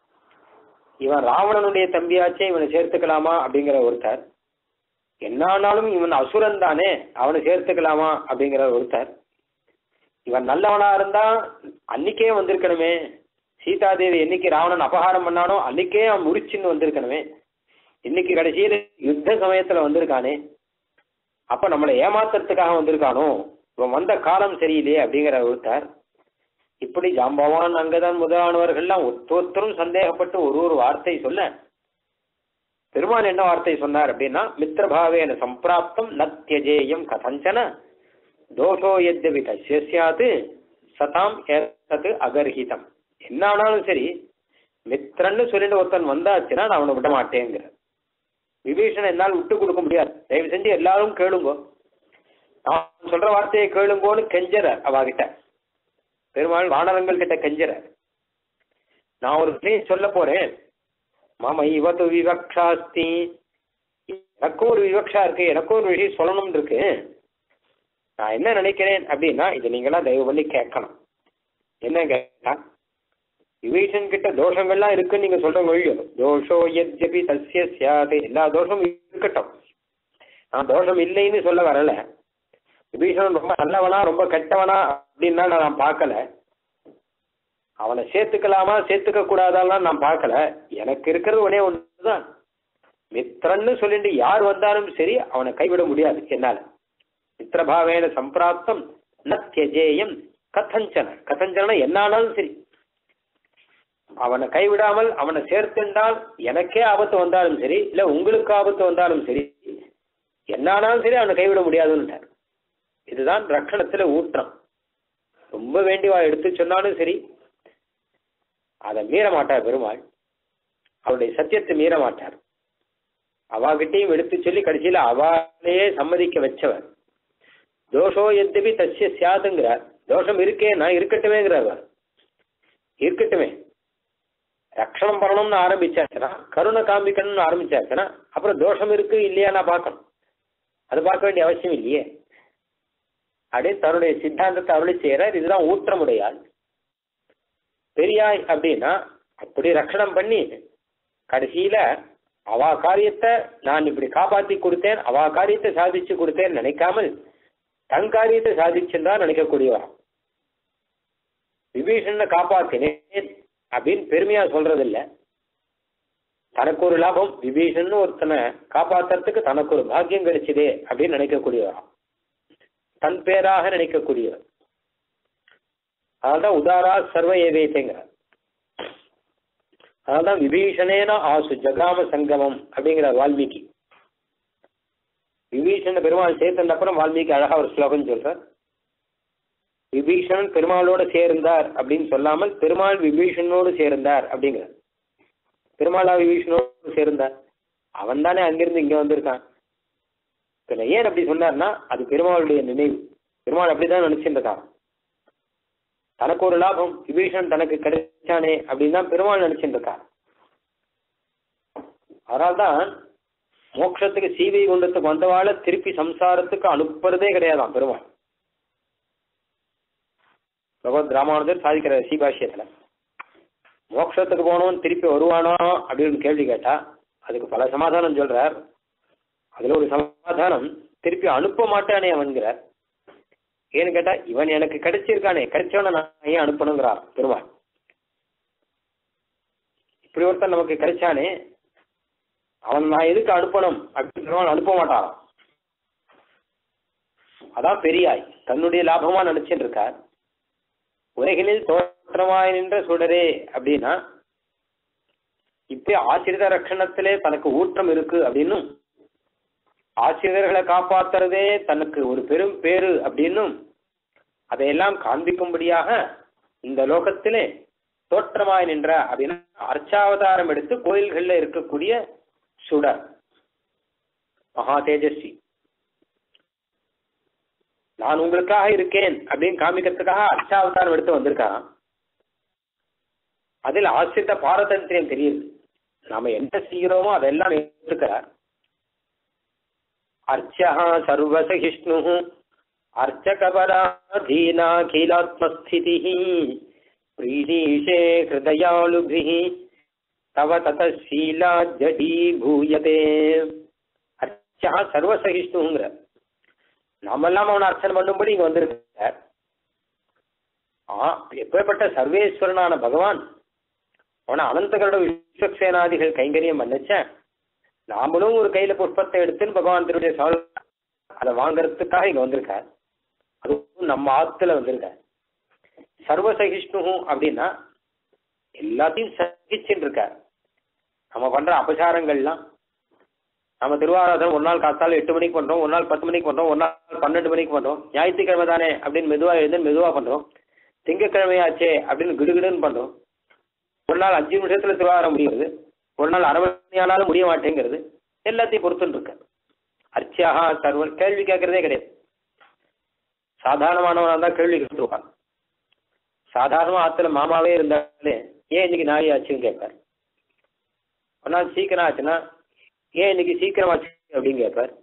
இவன் ராவணனுடைய தம்பியாச்சே இவனை சேர்த்துக்கலாமா அப்படிங்கிற ஒருத்தர் என்னானாலும் இவன் அசுரன் தானே அவனை சேர்த்துக்கலாமா அப்படிங்கிற ஒருத்தர் இவன் நல்லவனா இருந்தா அன்னைக்கே வந்திருக்கணுமே சீதாதேவி என்னைக்கு ராவணன் அபகாரம் பண்ணானோ அன்னைக்கே அவன் முடிச்சுன்னு வந்திருக்கணுமே இன்னைக்கு கடைசியில் யுத்த சமயத்துல வந்திருக்கானே அப்ப நம்மளை ஏமாத்துறதுக்காக வந்திருக்கானோ இவன் வந்த காலம் சரியில்லையே அப்படிங்கிற ஒருத்தர் இப்படி ஜாம்பவான் அங்கதான் முதலானவர்கள்லாம் ஒருத்தரும் சந்தேகப்பட்டு ஒரு ஒரு வார்த்தை சொல்ல பெருமான் என்ன வார்த்தை சொன்னார் அப்படின்னா மித்திரபாவேன சம்பிராப்தம் நத்தியஜேயம் கதஞ்சன தோஷோ எத்யபி தஸ்ய சியாத்து சதாம் ஏத்தது அகர்ஹிதம் என்ன ஆனாலும் சரி மித்திரன்னு சொல்லிட்டு ஒருத்தன் வந்தாச்சுன்னா நான் அவனை விட மாட்டேங்கிற விபீஷன் என்னால் விட்டு கொடுக்க முடியாது தயவு செஞ்சு எல்லாரும் கேளுங்கோ நான் சொல்ற வார்த்தையை கேளுங்கோன்னு கெஞ்சறார் அவகிட்ட பெருமாள் வானரங்கள் கிட்ட கெஞ்சறார் நான் ஒரு விஷயம் சொல்ல போறேன் மாமா இவத்து விவக்ஷாஸ்தி எனக்கும் ஒரு விவக்ஷா இருக்கு எனக்கும் ஒரு விஷயம் சொல்லணும்னு இருக்கு நான் என்ன நினைக்கிறேன் அப்படின்னா இது நீங்களாம் தயவு பண்ணி கேட்கணும் என்ன கேட்டா விபீஷன் கிட்ட தோஷங்கள்லாம் இருக்குன்னு நீங்க சொல்றவங்க ஒழியோ தோஷோ எத்யபி தஸ்ய சியாது எல்லா தோஷமும் இருக்கட்டும் நான் தோஷம் இல்லைன்னு சொல்ல வரல விபீஷணன் ரொம்ப நல்லவனா ரொம்ப கெட்டவனா அப்படின்னா நான் பார்க்கல அவனை சேர்த்துக்கலாமா சேர்த்துக்க கூடாதாலாம் நான் பார்க்கல எனக்கு இருக்கிறது ஒரே ஒன்றுதான் மித்திரன்னு சொல்லிட்டு யார் வந்தாலும் சரி அவனை கைவிட முடியாது என்னால மித்திரபாவேன சம்பிராப்தம் ந தியஜேயம் கதஞ்சன கதஞ்சன என்னானாலும் சரி அவனை கைவிடாமல் அவனை சேர்த்துண்டால் எனக்கே ஆபத்து வந்தாலும் சரி இல்ல உங்களுக்கு ஆபத்து வந்தாலும் சரி என்னானாலும் சரி அவனை கைவிட முடியாதுன்னுட்டார் இதுதான் ரக்கணத்துல ஊற்றம் ரொம்ப வேண்டிவா எடுத்து சொன்னாலும் சரி அதை மீற மாட்டார் பெருமாள் அவருடைய சத்தியத்தை மீற மாட்டார் அவாகிட்டையும் எடுத்து சொல்லி கடைசியில அவாலேயே சம்மதிக்க வச்சவர் தோஷோ எத்தபி தஸ்ய சியாதுங்கிறார் தோஷம் இருக்கே நான் இருக்கட்டுமேங்கிறார் அவர். இருக்கட்டுமே ரக்ஷணம் பண்ணணும்னு ஆரம்பிச்சாச்சுன்னா கருணை காமிக்கணும்னு ஆரம்பிச்சாச்சுன்னா அப்புறம் தோஷம் இருக்கு இல்லையா நான் பார்க்கணும் அது பார்க்க வேண்டிய அவசியம் இல்லையே அப்படியே தன்னுடைய சித்தாந்தத்தை அருளி செய்யறார் இதுதான் ஊற்றமுடையாள் பெரியாய் அப்படின்னா அப்படி ரட்சணம் பண்ணி கடைசியில அவா காரியத்தை நான் இப்படி காப்பாத்தி கொடுத்தேன் அவா காரியத்தை சாதிச்சு கொடுத்தேன்னு நினைக்காமல் தன் காரியத்தை சாதிச்சுதான் நினைக்கக்கூடியவா விபீஷணனை காப்பாத்தினேன் அப்படின்னு பெருமையா சொல்றது இல்ல தனக்கு ஒரு லாபம் விபீஷன் ஒருத்தனை காப்பாத்துறதுக்கு தனக்கு ஒரு பாக்கியம் கிடைச்சதே அப்படின்னு நினைக்கக்கூடியவா தன் பேராக நினைக்கக்கூடியவர் அதனால்தான் உதாரா சர்வ ஏவேத்தைங்கிறார் அதனால்தான் விபீஷணேன ஆசு ஜகாம சங்கமம் அப்படிங்கிறார் வால்மீகி விபீஷண பெருமாள் சேர்த்தன அப்புறம் வால்மீகி அழகா ஒரு ஸ்லோகம் சொல்றார் விபீஷணன் பெருமாளோட சேர்ந்தார் அப்படின்னு சொல்லாமல் பெருமாள் விபீஷணனோடு சேர்ந்தார் அப்படிங்கிறார் பெருமாளா விபீஷணோடு சேர்ந்தார் அவன் தானே அங்கிருந்து இங்க வந்திருக்கான் இதுல ஏன் அப்படி சொன்னார்னா அது பெருமாளுடைய நினைவு பெருமாள் அப்படிதான் நினைச்சிருந்தான் தனக்கு ஒரு லாபம் விபீஷன் தனக்கு கிடைச்சானே அப்படின்னு தான் பெருமாள் நினைச்சிட்டு இருக்கார் அதனால்தான் மோட்சத்துக்கு சீவை குண்டத்துக்கு வந்தவாள திருப்பி சம்சாரத்துக்கு அனுப்புறதே கிடையாதாம் பெருமாள் பகவத் ராமானுஜர் சாதிக்கிறார் சீபாஷ்யத்துல மோட்சத்துக்கு போனவன் திருப்பி வருவானோ அப்படின்னு கேள்வி கேட்டா அதுக்கு பல சமாதானம் சொல்றார் அதுல ஒரு சமாதானம் திருப்பி அனுப்ப மாட்டானே அவன்கிறார் ஏன்னு கேட்டா இவன் எனக்கு கிடைச்சிருக்கானே கிடைச்சவன நான் ஏன் அனுப்பணுங்கிறார் பெருமாள் இப்படி ஒருத்தன் நமக்கு கிடைச்சானே அவன் நான் எதுக்கு அனுப்பணும் அப்படின்னு பெருமாள் அனுப்ப மாட்டாராம் அதான் பெரியாய் தன்னுடைய லாபமா நினைச்சிட்டு இருக்கார் உலகினில் தோற்றமாய் நின்ற சுடரே அப்படின்னா இப்ப ஆசிரித ரட்சணத்திலே தனக்கு ஊற்றம் இருக்கு அப்படின்னும் ஆசிரியர்களை காப்பாத்துறதே தனக்கு ஒரு பெரும் பேரு அப்படின்னும் அதையெல்லாம் காண்பிக்கும்படியாக இந்த லோகத்திலே தோற்றமாய் நின்ற அப்படின்னா அர்ச்சாவதாரம் எடுத்து கோயில்கள்ல இருக்கக்கூடிய சுடர் மகா தேஜஸ்வி நான் உங்களுக்காக இருக்கேன் அப்படின்னு காமிக்கிறதுக்காக அர்ச்சாவதாரம் எடுத்து வந்திருக்கான் அதில் ஆசிரித்த பாரதந்திரியம் தெரியுது நாம என்ன செய்கிறோமோ அதெல்லாம் ஏற்றுக்கிறார் அர்ச்சா சர்வசகிஷ்ணு அர்ச்சகபராதீனாகிலாத்மஸ்திதி பிரீதீஷே ஹிருதயாலுபிः தவ தத சீலா ஜடீ பூயதே அர்ச்சா சர்வசகிஷ்ணுங்கிற நாமெல்லாம் அவனை அர்ச்சனை பண்ணும்படி இங்க வந்திருக்கார் ஆ எப்பேற்பட்ட சர்வேஸ்வரனான பகவான் அவனை அனந்தகரோட விஸ்வக்சேனாதிகள் கைங்கரியம் பண்ணச்ச நாமளும் ஒரு கையில புஷ்பத்தை எடுத்துன்னு பகவான் திருடைய சால் அதை வாங்கறதுக்காக இங்க வந்திருக்கார் அதுவும் நம்ம ஆத்துல வந்திருக்கார் சர்வசகிஷ்ணு அப்படின்னா எல்லாத்தையும் சகிச்சுட்டு இருக்கார் நம்ம பண்ற அபசாரங்கள்லாம் நம்ம திருவாராதனம் ஒரு நாள் காத்தால எட்டு மணிக்கு பண்றோம் ஒரு நாள் பத்து மணிக்கு பண்றோம் ஒரு நாள் பன்னெண்டு மணிக்கு பண்றோம் ஞாயிற்றுக்கிழமை தானே அப்படின்னு மெதுவா எழுந்து மெதுவா பண்றோம் திங்கக்கிழமையாச்சே அப்படின்னு கிடுகிடுன்னு பண்றோம் ஒரு நாள் அஞ்சு நிமிஷத்துல திருவாரம் முடியுது ஒரு நாள் அரை மணி ஆனாலும் முடிய மாட்டேங்கிறது எல்லாத்தையும் பொறுத்துன்னு இருக்க அர்ச்சியாக சர்வர் கேள்வி கேட்கறதே கிடையாது சாதாரணமானவனா இருந்தா கேள்வி கேட்டுருவான் சாதாரணமா ஆத்துல மாமாவே இருந்தாலே ஏன் இன்னைக்கு நாய் ஆச்சுன்னு கேட்பார் ஒரு நாள் சீக்கிரம் ஆச்சுன்னா ஏன் இன்னைக்கு சீக்கிரம் ஆச்சு அப்படின்னு கேட்பார்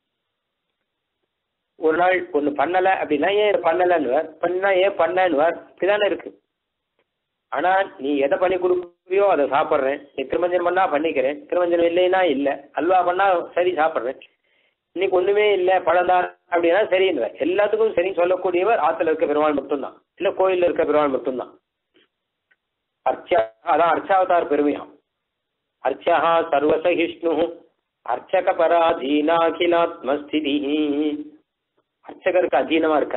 ஒரு நாள் ஒன்று பண்ணலை அப்படின்னா ஏன் இதை பண்ணலைன்னுவார் பண்ணா ஏன் பண்ணன்னுவார் இப்படிதானே இருக்கு ஆனா நீ எதை பண்ணி கொடுக்குறியோ அதை சாப்பிட்றேன் நீ திருமஞ்சனம் பண்ணா பண்ணிக்கிறேன் திருமஞ்சனம் இல்லைன்னா இல்லை அல்வா பண்ணா சரி சாப்பிட்றேன் இன்னைக்கு ஒண்ணுமே இல்லை பழம்தான் அப்படின்னா சரின்னுவார் எல்லாத்துக்கும் சரி சொல்லக்கூடியவர் ஆத்துல இருக்க பெருமாள் மட்டும்தான் இல்ல கோயில்ல இருக்க பெருமாள் மட்டும்தான் அர்ச்சா அதான் அர்ச்சாவதார் பெருமையாம் அர்ச்சா சர்வசகிஷ்ணு அர்ச்சக பராதீனாகிலாத்மஸ்திதி அர்ச்சகருக்கு அதீனமா இருக்க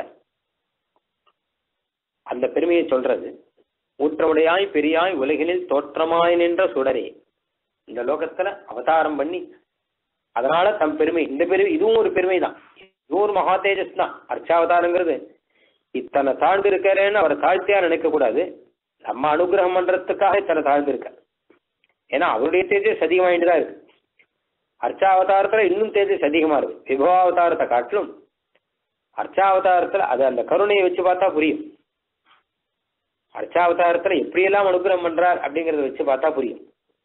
அந்த பெருமையை சொல்றது ஊற்றமுடையாய் பெரியாய் உலகினில் தோற்றமாய் நின்ற சுடரே இந்த லோகத்துல அவதாரம் பண்ணி அதனால தம் பெருமை இந்த பெருமை இதுவும் ஒரு பெருமை தான் இதுவும் ஒரு மகா தேஜஸ் தான் அர்ச்சாவதாரங்கிறது இத்தனை தாழ்ந்து இருக்கிறேன்னு அவரை தாழ்த்தியா நினைக்க கூடாது நம்ம அனுகிரகம் பண்றதுக்காக இத்தனை தாழ்ந்து இருக்க ஏன்னா அவருடைய தேஜஸ் அதிகமாயிட்டு தான் இருக்கு அர்ச்சாவதாரத்துல இன்னும் தேஜஸ் அதிகமா இருக்கு விபவாவதாரத்தை காட்டிலும் அர்ச்சாவதாரத்துல அது அந்த கருணையை வச்சு பார்த்தா புரியும் அர்ச்சாவதாரத்துல எப்படியெல்லாம் அனுகிரகம் பண்றார் அப்படிங்கறத வச்சு பார்த்தா புரியும்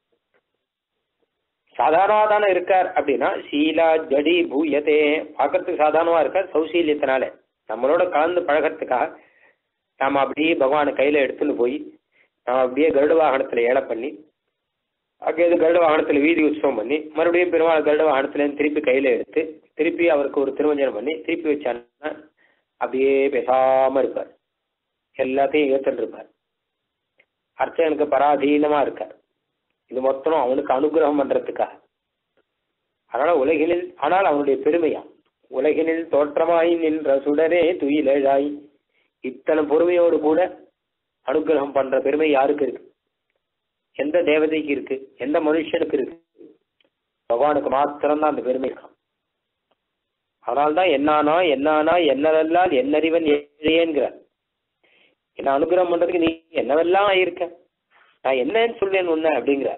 சாதாரணமா தானே இருக்கார் அப்படின்னா சீலா ஜடி பூயதே பார்க்கறதுக்கு சாதாரணமா இருக்கார் சௌசீல்யத்தினால நம்மளோட கலந்து பழகிறதுக்காக நாம அப்படியே பகவானை கையில எடுத்துன்னு போய் நாம அப்படியே கருட வாகனத்துல ஏழை பண்ணி அங்கே கருட வாகனத்துல வீதி உற்சவம் பண்ணி மறுபடியும் பெருமாள் கருட வாகனத்துல இருந்து திருப்பி கையில எடுத்து திருப்பி அவருக்கு ஒரு திருமஞ்சனம் பண்ணி திருப்பி வச்சாருன்னா அப்படியே பேசாம இருப்பார் எல்லாத்தையும் ஏத்துட்டு இருப்பார் அர்ச்சகனுக்கு பராதீனமா இருக்கார் இது மொத்தம் அவனுக்கு அனுகிரகம் பண்றதுக்காக அதனால உலகினில் ஆனால் அவனுடைய பெருமையா உலகினில் தோற்றமாய் நின்ற சுடரே துயிலழாய் இத்தனை பொறுமையோடு கூட அனுகிரகம் பண்ற பெருமை யாருக்கு இருக்கு எந்த தேவதைக்கு இருக்கு எந்த மனுஷனுக்கு இருக்கு பகவானுக்கு மாத்திரம்தான் அந்த பெருமை இருக்கான் அதனால்தான் என்னானா என்னானா என்னவெல்லாம் என்னறிவன் ஏழையேங்கிறார் என்ன அனுகிரகம் பண்றதுக்கு நீ என்னவெல்லாம் ஆயிருக்க நான் என்னன்னு சொல்லேன் உன்ன அப்படிங்கிறார்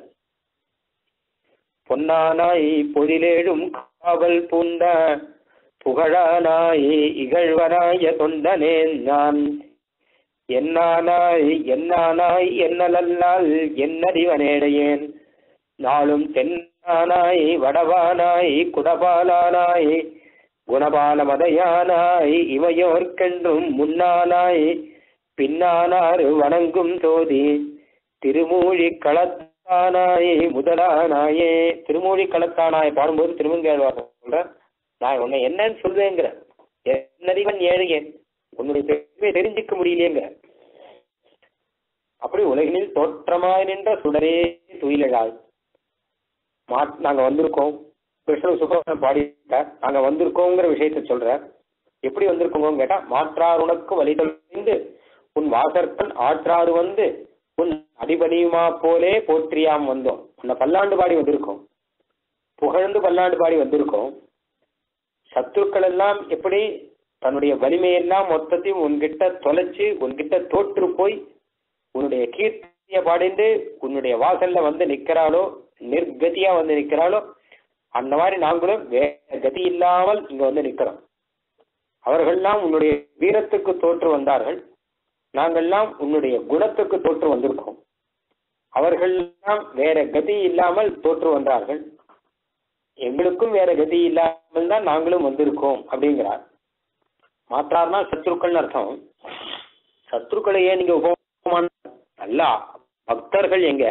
பொன்னானாய் பொழிலேழும் காவல் பூண்ட புகழானாய் இகழ்வராய தொண்டனேன் நான் என்னானாய் என்னானாய் என்னலல்லால் என்னறிவனேடையேன் நாளும் தென்னானாய் வடவானாய் குடபாலானாய் குணபால மதையானாய் இவையோர்க்கென்றும் முன்னானாய் பின்னானார் வணங்கும் சோதி திருமூழி களத்தானாய் முதலானாயே திருமூழி களத்தானாய் பாடும்போது திருமங்கேழ்வார் சொல்ற நான் உன்னை என்னன்னு சொல்வேங்கிற என்னறிவன் ஏழையேன் உன்னுடைய பெருமையை தெரிஞ்சுக்க முடியலையேங்க அப்படி உலகினில் தோற்றமாய் நின்ற சுடரே துயிலழாய் மா நாங்க வந்திருக்கோம் கிருஷ்ணன் சுப்பிரமணியம் பாடிட்டார் நாங்க வந்திருக்கோங்கிற விஷயத்த சொல்ற எப்படி வந்திருக்கோங்க கேட்டா மாற்றார் உனக்கு வழி தொலைந்து உன் வாசற்கண் ஆற்றாறு வந்து உன் அடிபணியுமா போலே போற்றியாம் வந்தோம் உன்னை பல்லாண்டு பாடி வந்திருக்கோம் புகழ்ந்து பல்லாண்டு பாடி வந்திருக்கோம் சத்துருக்கள் எல்லாம் எப்படி தன்னுடைய வலிமையெல்லாம் மொத்தத்தையும் உன்கிட்ட தொலைச்சு உன்கிட்ட தோற்று போய் உன்னுடைய கீர்த்திய பாடிந்து உன்னுடைய வாசல்ல வந்து நிக்கிறாளோ நிர்கதியா வந்து நிக்கிறாளோ அந்த மாதிரி நாங்களும் வேற கதி இல்லாமல் இங்க வந்து நிக்கிறோம் அவர்கள்லாம் உன்னுடைய வீரத்துக்கு தோற்று வந்தார்கள் நாங்கள்லாம் உன்னுடைய குணத்துக்கு தோற்று வந்திருக்கோம் அவர்கள்லாம் வேற கதி இல்லாமல் தோற்று வந்தார்கள் எங்களுக்கும் வேற கதி இல்லாமல் தான் நாங்களும் வந்திருக்கோம் அப்படிங்கிறார் மாற்றார்னா சத்ருக்கள்னு அர்த்தம் சத்ருக்களை ஏன் நீங்க உபமான அல்ல பக்தர்கள் எங்க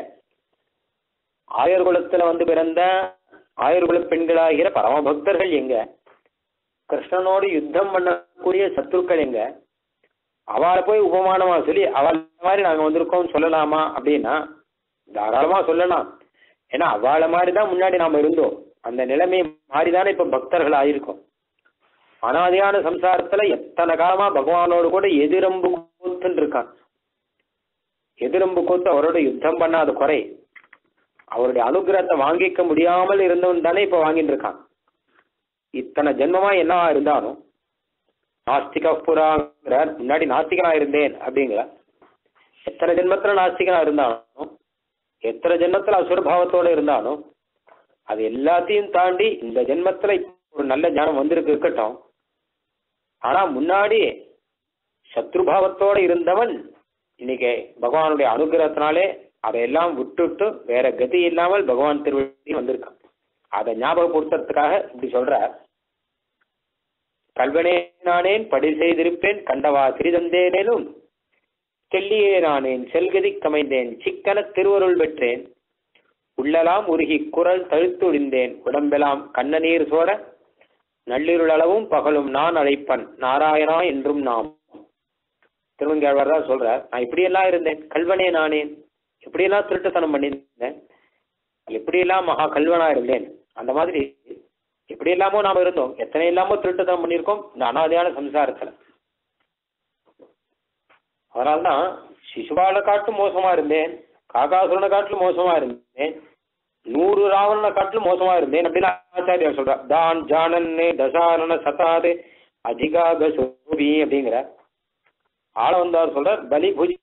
ஆயர்குலத்துல வந்து பிறந்த ஆயர்குல பெண்களாகிற பரம பக்தர்கள் எங்க கிருஷ்ணனோடு யுத்தம் பண்ணக்கூடிய சத்ருக்கள் எங்க அவளை போய் உபமானமா சொல்லி அவள் மாதிரி நாங்க வந்திருக்கோம் சொல்லலாமா அப்படின்னா தாராளமா சொல்லலாம் ஏன்னா அவளை மாதிரி தான் முன்னாடி நாம இருந்தோம் அந்த நிலைமை மாறிதானே இப்ப பக்தர்கள் ஆயிருக்கோம் அனாதியான சம்சாரத்துல எத்தனை காலமா பகவானோடு கூட எதிரம்பு கூத்துன்னு இருக்கான் எதிரம்பு கூத்து அவரோட யுத்தம் பண்ணாத குறை அவருடைய அனுகிரகத்தை வாங்கிக்க முடியாமல் இருந்தவன் தானே இப்ப வாங்கிட்டு இருக்கான் இத்தனை ஜென்மமா என்னவா இருந்தாலும் நாஸ்திக புறாங்கிறார் முன்னாடி நாஸ்திகனா இருந்தேன் அப்படிங்கிற எத்தனை ஜென்மத்துல நாஸ்திகனா இருந்தாலும் எத்தனை ஜென்மத்துல அசுரபாவத்தோட இருந்தாலும் அது எல்லாத்தையும் தாண்டி இந்த ஜென்மத்துல ஒரு நல்ல ஞானம் வந்திருக்கு இருக்கட்டும் ஆனா முன்னாடி சத்ருபாவத்தோட இருந்தவன் இன்னைக்கு பகவானுடைய அனுகிரகத்தினாலே அதையெல்லாம் விட்டுட்டு வேற கதி இல்லாமல் பகவான் திருவள்ளி வந்திருக்கான் அதை ஞாபகப்படுத்துறதுக்காக இப்படி சொல்றார் கல்வனே நானேன் படி செய்திருப்பேன் கண்டவா சிறிதந்தேனேனும் தெல்லியே நானேன் செல்கதி கமைந்தேன் சிக்கன திருவருள் பெற்றேன் உள்ளலாம் உருகி குரல் தழுத்துழிந்தேன் உடம்பெல்லாம் கண்ணநீர் சோர நள்ளிருளளவும் பகலும் நான் அழைப்பன் நாராயணா என்றும் நாம் திருவங்கேழ்வார் தான் சொல்றார் நான் இப்படியெல்லாம் இருந்தேன் கல்வனே நானேன் எப்படியெல்லாம் திருட்டுத்தனம் பண்ணியிருந்தேன் எப்படியெல்லாம் மகா கல்வனா இருந்தேன் அந்த மாதிரி எப்படி எல்லாமோ நாம இருந்தோம் எத்தனை இல்லாமோ திருட்டுத்தனம் பண்ணியிருக்கோம் இந்த அனாதையான சம்சாரத்துல அதனால்தான் சிசுபாலை காட்டும் மோசமா இருந்தேன் காகாசுரனை காட்டிலும் மோசமா இருந்தேன் நூறு ராவணனை காட்டிலும் மோசமா இருந்தேன் அப்படின்னு ஆச்சாரியார் சொல்றார் தான் ஜானன்னே தசாரண சதாது அதிகாக சோபி அப்படிங்கிற ஆள வந்தார் சொல்றார் பலி புஜி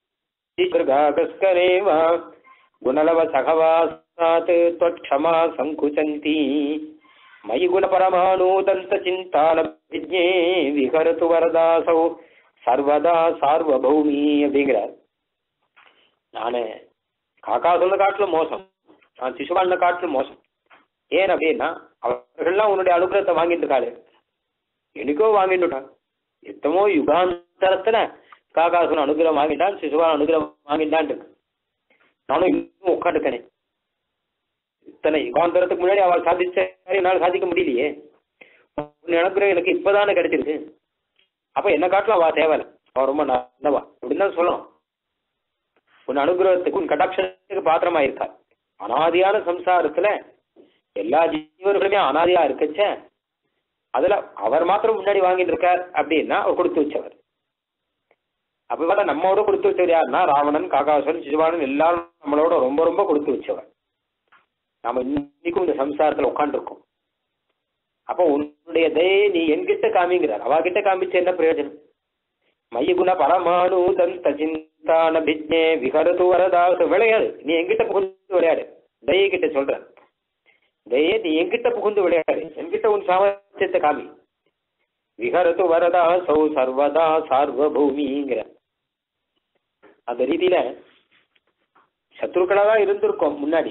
கஸ்கரேவா குணலவ சகவாசாத் त्वक्षमा சங்குச்சந்தி மயி குண பரமானூதந்த சிந்தான விஜ்ஞே விகரத்து வரதாசௌ சர்வதா சார்வபௌமி அப்படிங்கிறார் நானு காக்காசுரனை காட்டிலும் மோசம் நான் சிசுபாலனை காட்டிலும் மோசம் ஏன் அப்படின்னா அவர்கள்லாம் உன்னுடைய அனுகிரகத்தை வாங்கிட்டு இருக்காரு எனக்கோ வாங்கிட்டுட்டான் எத்தமோ யுகாந்தரத்துல காக்காசுரன் அனுகிரகம் வாங்கிட்டான் சிசுபாலன் அனுகிரகம் வாங்கிட்டான் இருக்கு நானும் இன்னும் உட்காந்துக்கனே இத்தனை யுகாந்தரத்துக்கு முன்னாடி அவள் சாதிச்ச என்னால் சாதிக்க முடியலையே உன் அனுகிரகம் எனக்கு இப்பதானே கிடைச்சிருக்கு அப்ப என்ன காட்டலாம் அவ தேவை அவ ரொம்ப நல்லவா அப்படின்னு தான் சொல்லணும் உன் அனுகிரகத்துக்கு உன் கடாட்சத்துக்கு பாத்திரமா இருக்கா அனாதியான சம்சாரத்துல எல்லா ஜீவர்களுமே அனாதியா இருக்கச்ச அதுல அவர் மாத்திரம் முன்னாடி வாங்கிட்டு இருக்கார் அப்படின்னா அவர் கொடுத்து வச்சவர் அப்ப பார்த்தா நம்மோட கொடுத்து வச்சவர் யாருன்னா ராவணன் காகாசுரன் சிசுபாலன் எல்லாரும் நம்மளோட ரொம்ப ரொம்ப கொடுத்து வச்சவர் நாம இன்னைக்கும் இந்த சம்சாரத்துல உட்காந்துருக்கோம் அப்போ உன்னுடைய தயை நீ என்கிட்ட காமிங்கிறார் அவ கிட்ட காமிச்ச என்ன பிரயோஜனம் மைய குண பரமானு தந்த சிந்தான பிஜ்ஞே விகரது வரதாசு விளையாடு நீ என்கிட்ட புகுந்து விளையாடு தயை கிட்ட சொல்ற தயே நீ என்கிட்ட புகுந்து விளையாடு என்கிட்ட உன் சாமர்த்தியத்தை காமி விகரது வரதா சௌ சர்வதா சார்வபூமிங்கிற அந்த ரீதியில சத்ருக்களா தான் இருந்திருக்கோம் முன்னாடி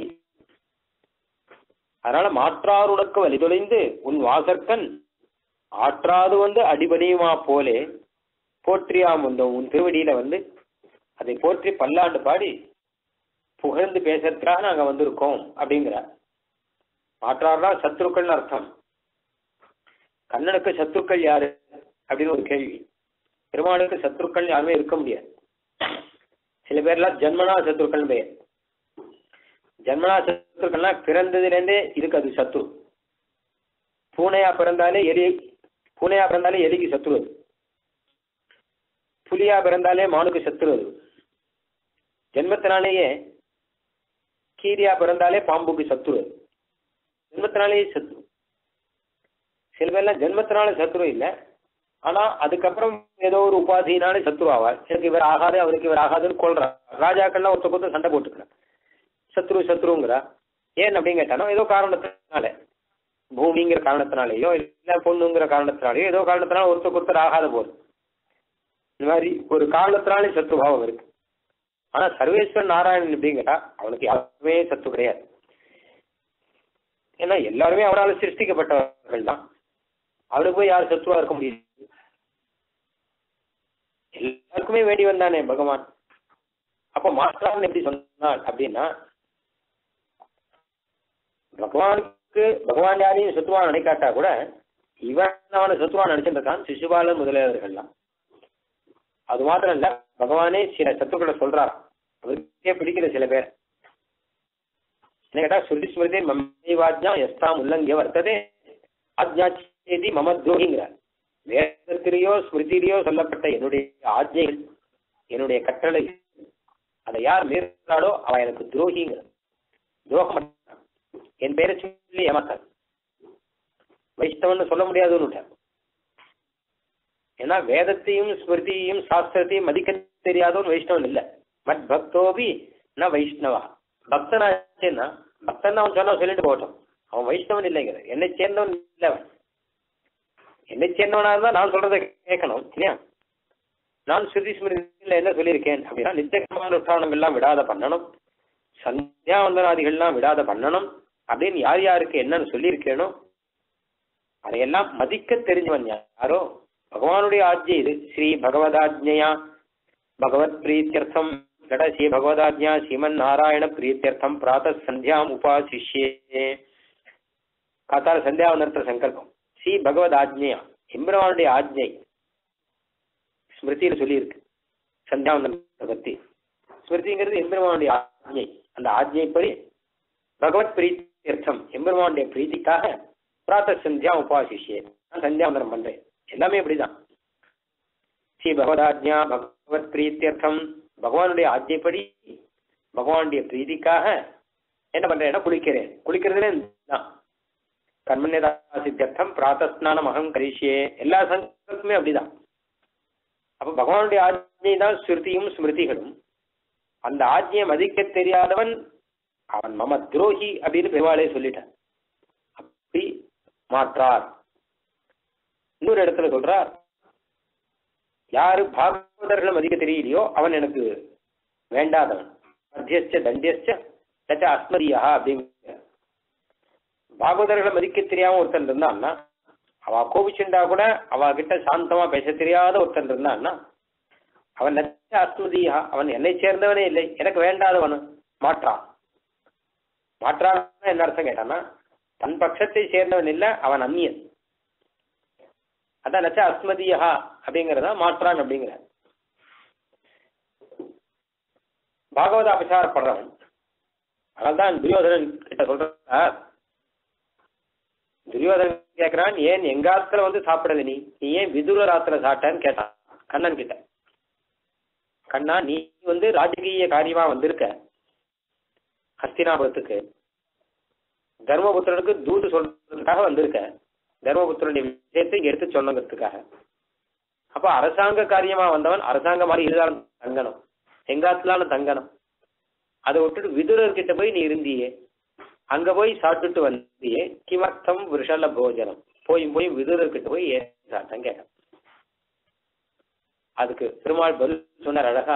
அதனால மாற்றாருடக்கு வழி தொலைந்து உன் வாசற்கண் ஆற்றாது வந்து அடிபணியுமா போலே போற்றியாம் வந்தோம் உன் திருவடியில வந்து அதை போற்றி பல்லாண்டு பாடி புகழ்ந்து பேசுறதுக்காக நாங்க வந்திருக்கோம் அப்படிங்கிறார் மாற்றார்னா சத்ருக்கள்னு அர்த்தம் கண்ணனுக்கு சத்ருக்கள் யாரு அப்படின்னு ஒரு கேள்வி பெருமாளுக்கு சத்ருக்கள் யாருமே இருக்க முடியாது சில பேர்லாம் ஜன்மனா சத்ருக்கள் பெயர் ஜன்மனா சத்ருக்கள்னா பிறந்ததுலேருந்தே இதுக்கு அது சத்ரு பூனையா பிறந்தாலே எலி பூனையா பிறந்தாலே எலிக்கு சத்ரு அது புலியா பிறந்தாலே மானுக்கு சத்ரு அது ஜென்மத்தினாலேயே கீரியா பிறந்தாலே பாம்புக்கு சத்ரு அது ஜென்மத்தினாலேயே சத்ரு சில பேர்லாம் ஜென்மத்தினால சத்ரு இல்லை ஆனா அதுக்கப்புறம் ஏதோ ஒரு உபாதினால சத்ரு ஆவார் எனக்கு இவர் ஆகாது அவருக்கு இவர் ஆகாதுன்னு கொள்றார் ராஜாக்கள்லாம் ஒருத்த கொத்து சண்டை போட்டுக்கிறார் சத்ரு சத்ருங்கிறா ஏன் அப்படின்னு கேட்டானோ ஏதோ காரணத்தினால பூமிங்கிற காரணத்தினாலேயோ இல்ல பொண்ணுங்கிற காரணத்தினாலேயோ ஏதோ காரணத்தினால ஒருத்தருக்கு ஒருத்தர் ஆகாத போகுது இந்த மாதிரி ஒரு காரணத்தினாலே சத்ருபாவம் இருக்கு ஆனா சர்வேஸ்வரன் நாராயணன் எப்படிங்கிறா அவனுக்கு யாருமே சத்து கிடையாது ஏன்னா எல்லாருமே அவரால் சிருஷ்டிக்கப்பட்டவர்கள் தான் அவனுக்கு போய் யார் சத்துவா இருக்க முடியுது எல்லாருக்குமே வேண்டி வந்தானே பகவான் அப்ப மாற்றான் எப்படி சொன்னான் அப்படின்னா பகவானுக்கு பகவான் யாரையும் சத்துவா நினைக்காட்டா கூட இவன் அவனை சத்துவா நினைச்சிட்டு இருக்கான் சிசுபாலன் முதலியவர்கள்லாம் அது மாத்திரம் இல்ல பகவானே சில சத்துக்களை சொல்றார் அவருக்கே பிடிக்கிற சில பேர் என்ன கேட்டா ஸ்ருதி ஸ்மிருதி மம்மைவாஜ்ஞா எஸ்தாம் உல்லங்கிய வர்த்ததே ஆஜ்ஞாச்சேதி மம துரோகிங்கிறார் வேதத்திலேயோ ஸ்மிருதியிலேயோ சொல்லப்பட்ட என்னுடைய ஆஜ்ஞைகள் என்னுடைய கட்டளை அதை யார் மீறாளோ அவ எனக்கு துரோகிங்கிற துரோகம் பண்ணான். என் பேரை சொல்லி ஏமாத்தார் வைஷ்ணவன் சொல்ல முடியாதுன்னு ஏன்னா வேதத்தையும் ஸ்மிருதியையும் சாஸ்திரத்தையும் மதிக்க தெரியாதவன் வைஷ்ணவன் இல்ல மத் பக்தோபி ந வைஷ்ணவா பக்தனாச்சேன்னா பக்தன் அவன் சொன்னா சொல்லிட்டு போகட்டும் அவன் வைஷ்ணவன் இல்லைங்கிற என்னை சேர்ந்தவன் இல்லை அவன் என்னை சேர்ந்தவனா இருந்தா நான் சொல்றதை கேட்கணும் இல்லையா நான் ஸ்ருதி ஸ்மிருதியில் என்ன சொல்லியிருக்கேன் அப்படின்னா நித்தியகரமான உற்சாரணம் எல்லாம் விடாத பண்ணணும் சந்தியாவந்தனாதிகள்லாம் விடாத பண்ணணும் அப்படின்னு யார் யாருக்கு என்னன்னு சொல்லியிருக்கேனோ அதையெல்லாம் மதிக்க தெரிஞ்சவன் யாரோ பகவானுடைய ஆஜ்ஞை இது ஸ்ரீ பகவதாஜ்ஞயா பகவத் பிரீத்தியர்த்தம் கட ஸ்ரீ பகவதாஜ்ஞா ஸ்ரீமன் நாராயண பிரீத்தியர்த்தம் பிராத சந்தியாம் உபாசிஷ்யே காத்தால சந்தியாவந்தனத்துல சங்கல்பம் ஸ்ரீ பகவத் ஆஜ்ஞையா எம்பெருமானுடைய ஆஜ்ஞை ஸ்மிருதியில சொல்லியிருக்கு சந்தியாவந்தனத்தை பத்தி ஸ்மிருதிங்கிறது எம்பெருமானுடைய ஆஜ்ஞை அந்த ஆஜ்ஞைப்படி பகவத் பிரீத்தியர்த்தம் எம்பெருமானுடைய பிரீத்திக்காக பிராத்த சந்தியா உபாசிஷ்யே நான் சந்தியாவந்தனம் பண்றேன் எல்லாமே இப்படிதான் ஸ்ரீ பகவதாஜ்ஞா பகவத் பிரீத்தியர்த்தம் பகவானுடைய ஆஜ்ஞைப்படி பகவானுடைய பிரீதிக்காக என்ன பண்றேன்னா குளிக்கிறேன் குளிக்கிறதுல தான் கர்மண்யதா சித்தியர்த்தம் பிராத்தஸ்நானம் அகம் கரிஷியே எல்லா சங்கல்பமே அப்படிதான் அப்ப பகவானுடைய ஆஜ்ஞை தான் ஸ்ருதியும் ஸ்மிருதிகளும் அந்த ஆஜ்ஞையை மதிக்க தெரியாதவன் அவன் மம துரோகி அப்படின்னு பெருவாளே சொல்லிட்டான் அப்படி மாற்றார் இன்னொரு இடத்துல சொல்றார் யாரு பாகவதர்களை மதிக்க தெரியலையோ அவன் எனக்கு வேண்டாதவன் மத்தியஸ்ட தண்டியஸ்ட லட்ச அஸ்மதியா அப்படிங்கிற பாகவதர்களை மதிக்க தெரியாம ஒருத்தன் இருந்தான்னா அவ கோபிச்சுண்டா கூட அவ கிட்ட சாந்தமா பேச தெரியாத ஒருத்தன் இருந்தான்னா அவன் லட்ச அஸ்மதியா அவன் என்னை சேர்ந்தவனே இல்லை எனக்கு வேண்டாதவன் மாற்றான் மாற்றான் என்ன அர்த்தம் கேட்டான்னா தன் பட்சத்தை சேர்ந்தவன் இல்லை அவன் அந்நியன் அதான் லட்ச அஸ்மதியா அப்படிங்கிறதா மாற்றான் அப்படிங்கிற பாகவத அபசாரப்படுறவன் அதனால்தான் துரியோதனன் கிட்ட சொல்றார் துரியோதனன் கேட்கிறான் ஏன் எங்காத்துல வந்து சாப்பிடல நீ நீ ஏன் விதுர ராத்திர சாப்பிட்டான்னு கேட்டான் கண்ணன் கிட்ட கண்ணா நீ வந்து ராஜகீய காரியமா வந்திருக்க ஹஸ்தினாபுரத்துக்கு தர்மபுத்திரனுக்கு தூது சொல்றதுக்காக வந்திருக்க தர்மபுத்திரனுடைய விஷயத்தை இங்க எடுத்து சொல்லணுங்கிறதுக்காக அப்ப அரசாங்க காரியமா வந்தவன் அரசாங்க மாதிரி இருந்தாலும் தங்கணும் எங்காத்துலாலும் தங்கணும் அதை விட்டுட்டு விதுரர் கிட்ட போய் நீ இருந்தியே அங்க போய் சாப்பிட்டுட்டு வந்தியே கிமர்த்தம் விஷல போஜனம் போய் போய் விதுரர் கிட்ட போய் ஏன் சாப்பிட்டேன் கேட்டேன் அதுக்கு பெருமாள் பதில் சொன்னார் அழகா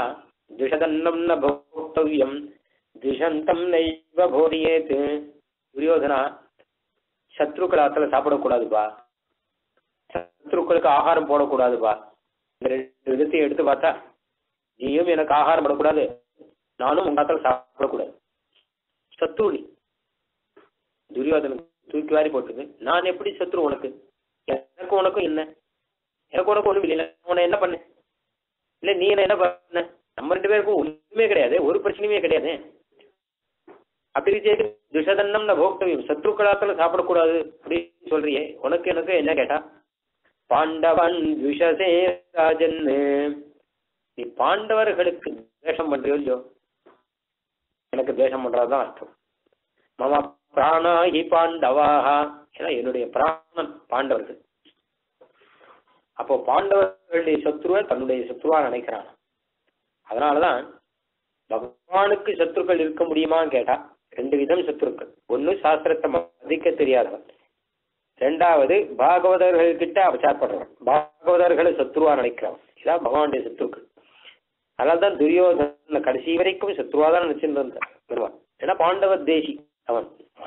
துஷதன்னம் ந போக்தவ்யம் துஷந்தம் நைவ போதியேத் துரியோதனா சத்ருக்களாத்துல சாப்பிடக்கூடாதுப்பா சத்ருக்களுக்கு ஆகாரம் போடக்கூடாதுப்பா இந்த ரெண்டு விதத்தையும் எடுத்து பார்த்தா நீயும் எனக்கு ஆகாரம் போடக்கூடாது நானும் உங்க ஆத்துல சாப்பிடக்கூடாது சத்ரு நீ துரியோதனுக்கு தூக்கி வாரி போட்டுது நான் எப்படி சத்ரு உனக்கு எனக்கு உனக்கும் என்ன எனக்கு உனக்கு ஒண்ணும் இல்லை உன்னை என்ன பண்ண இல்ல நீ என்ன என்ன பண்ண நம்ம ரெண்டு பேருக்கும் ஒண்ணுமே கிடையாது ஒரு பிரச்சனையுமே கிடையாது அப்படி இருந்துச்சு துஷதன்னம் ந போக்தவியம் சத்ருக்களாத்துல சாப்பிடக்கூடாது அப்படின்னு சொல்றியே உனக்கு எனக்கு என்ன கேட்டா பாண்டவன் விஷசே ராஜன் நீ பாண்டவர்களுக்கு துவேஷம் பண்றியோ இல்லையோ எனக்கு துவேஷம் பண்றதுதான் அர்த்தம் மம பிராணாகி பாண்டவாகா ஏன்னா என்னுடைய பிராணன் பாண்டவர்கள் அப்போ பாண்டவர்களுடைய சத்ருவை தன்னுடைய சத்ருவா நினைக்கிறான் அதனாலதான் பகவானுக்கு சத்ருக்கள் இருக்க முடியுமான்னு கேட்டா ரெண்டு விதம் சத்ருக்கள் ஒன்னு சாஸ்திரத்தை மதிக்க தெரியாதவன் ரெண்டாவது பாகவதர்கள் கிட்ட அபச்சாரப்படுறவன் பாகவதர்களை சத்ருவா நினைக்கிறவன் இதான் பகவானுடைய சத்ருக்கள் அதனால்தான் துரியோதன கடைசி வரைக்கும் சத்ருவா தான் நினைச்சிட்டு இருந்தான் வருவான் ஏன்னா பாண்டவ தேசி அவன்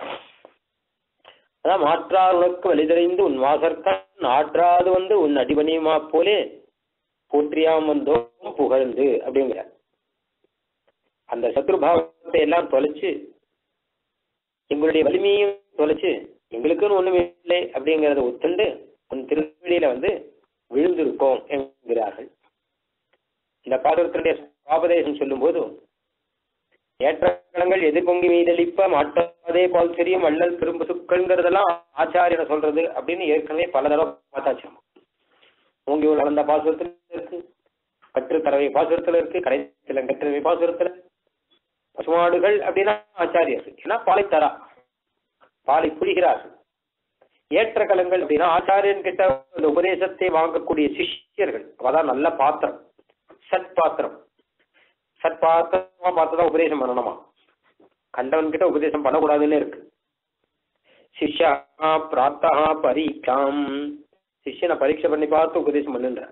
அதான் மாற்றார் உனக்கு வலிதறிந்து உன் வாசற்கண் ஆற்றாது வந்து உன் அடிபணியுமா போலே போற்றியாம் வந்தோம் புகழ்ந்து அப்படிங்கிற அந்த சத்ருபாவத்தை எல்லாம் தொலைச்சு எங்களுடைய வலிமையும் தொலைச்சு எங்களுக்குன்னு ஒண்ணுமே இல்லை அப்படிங்கறத ஒத்துண்டு உன் திருவடியில வந்து விழுந்திருக்கோம் என்கிறார்கள் இந்த பாசுரத்தினுடைய சுவாபதேசம் சொல்லும்போது ஏற்றங்கள் எதிர்பொங்கி மீதளிப்ப மாட்டாதே பால் தெரியும் வள்ளல் திரும்ப சுக்கள்ங்கிறதெல்லாம் ஆச்சாரியனை சொல்றது அப்படின்னு ஏற்கனவே பல தடவை பார்த்தாச்சு ஓங்கி வளர்ந்த பாசுரத்துல இருக்கு கற்று தரவை பாசுரத்துல இருக்கு கடைசில கற்றவை பாசுரத்துல பசுமாடுகள் அப்படின்னா ஆச்சாரியர் ஏன்னா பாலை தரா பாலை புரிகிறார்கள் ஏற்ற கலங்கள் அப்படின்னா ஆச்சாரியன் கிட்ட அந்த உபதேசத்தை வாங்கக்கூடிய சிஷ்யர்கள் அவதான் நல்ல பாத்திரம் சத் பாத்திரம் சத் பாத்திரமா பார்த்துதான் உபதேசம் பண்ணணுமா கண்டவன் கிட்ட உபதேசம் பண்ணக்கூடாதுன்னு இருக்கு சிஷ்யா பிராத்தா பரீட்சாம் சிஷ்யனை பரீட்சை பண்ணி பார்த்து உபதேசம் பண்ணுன்ற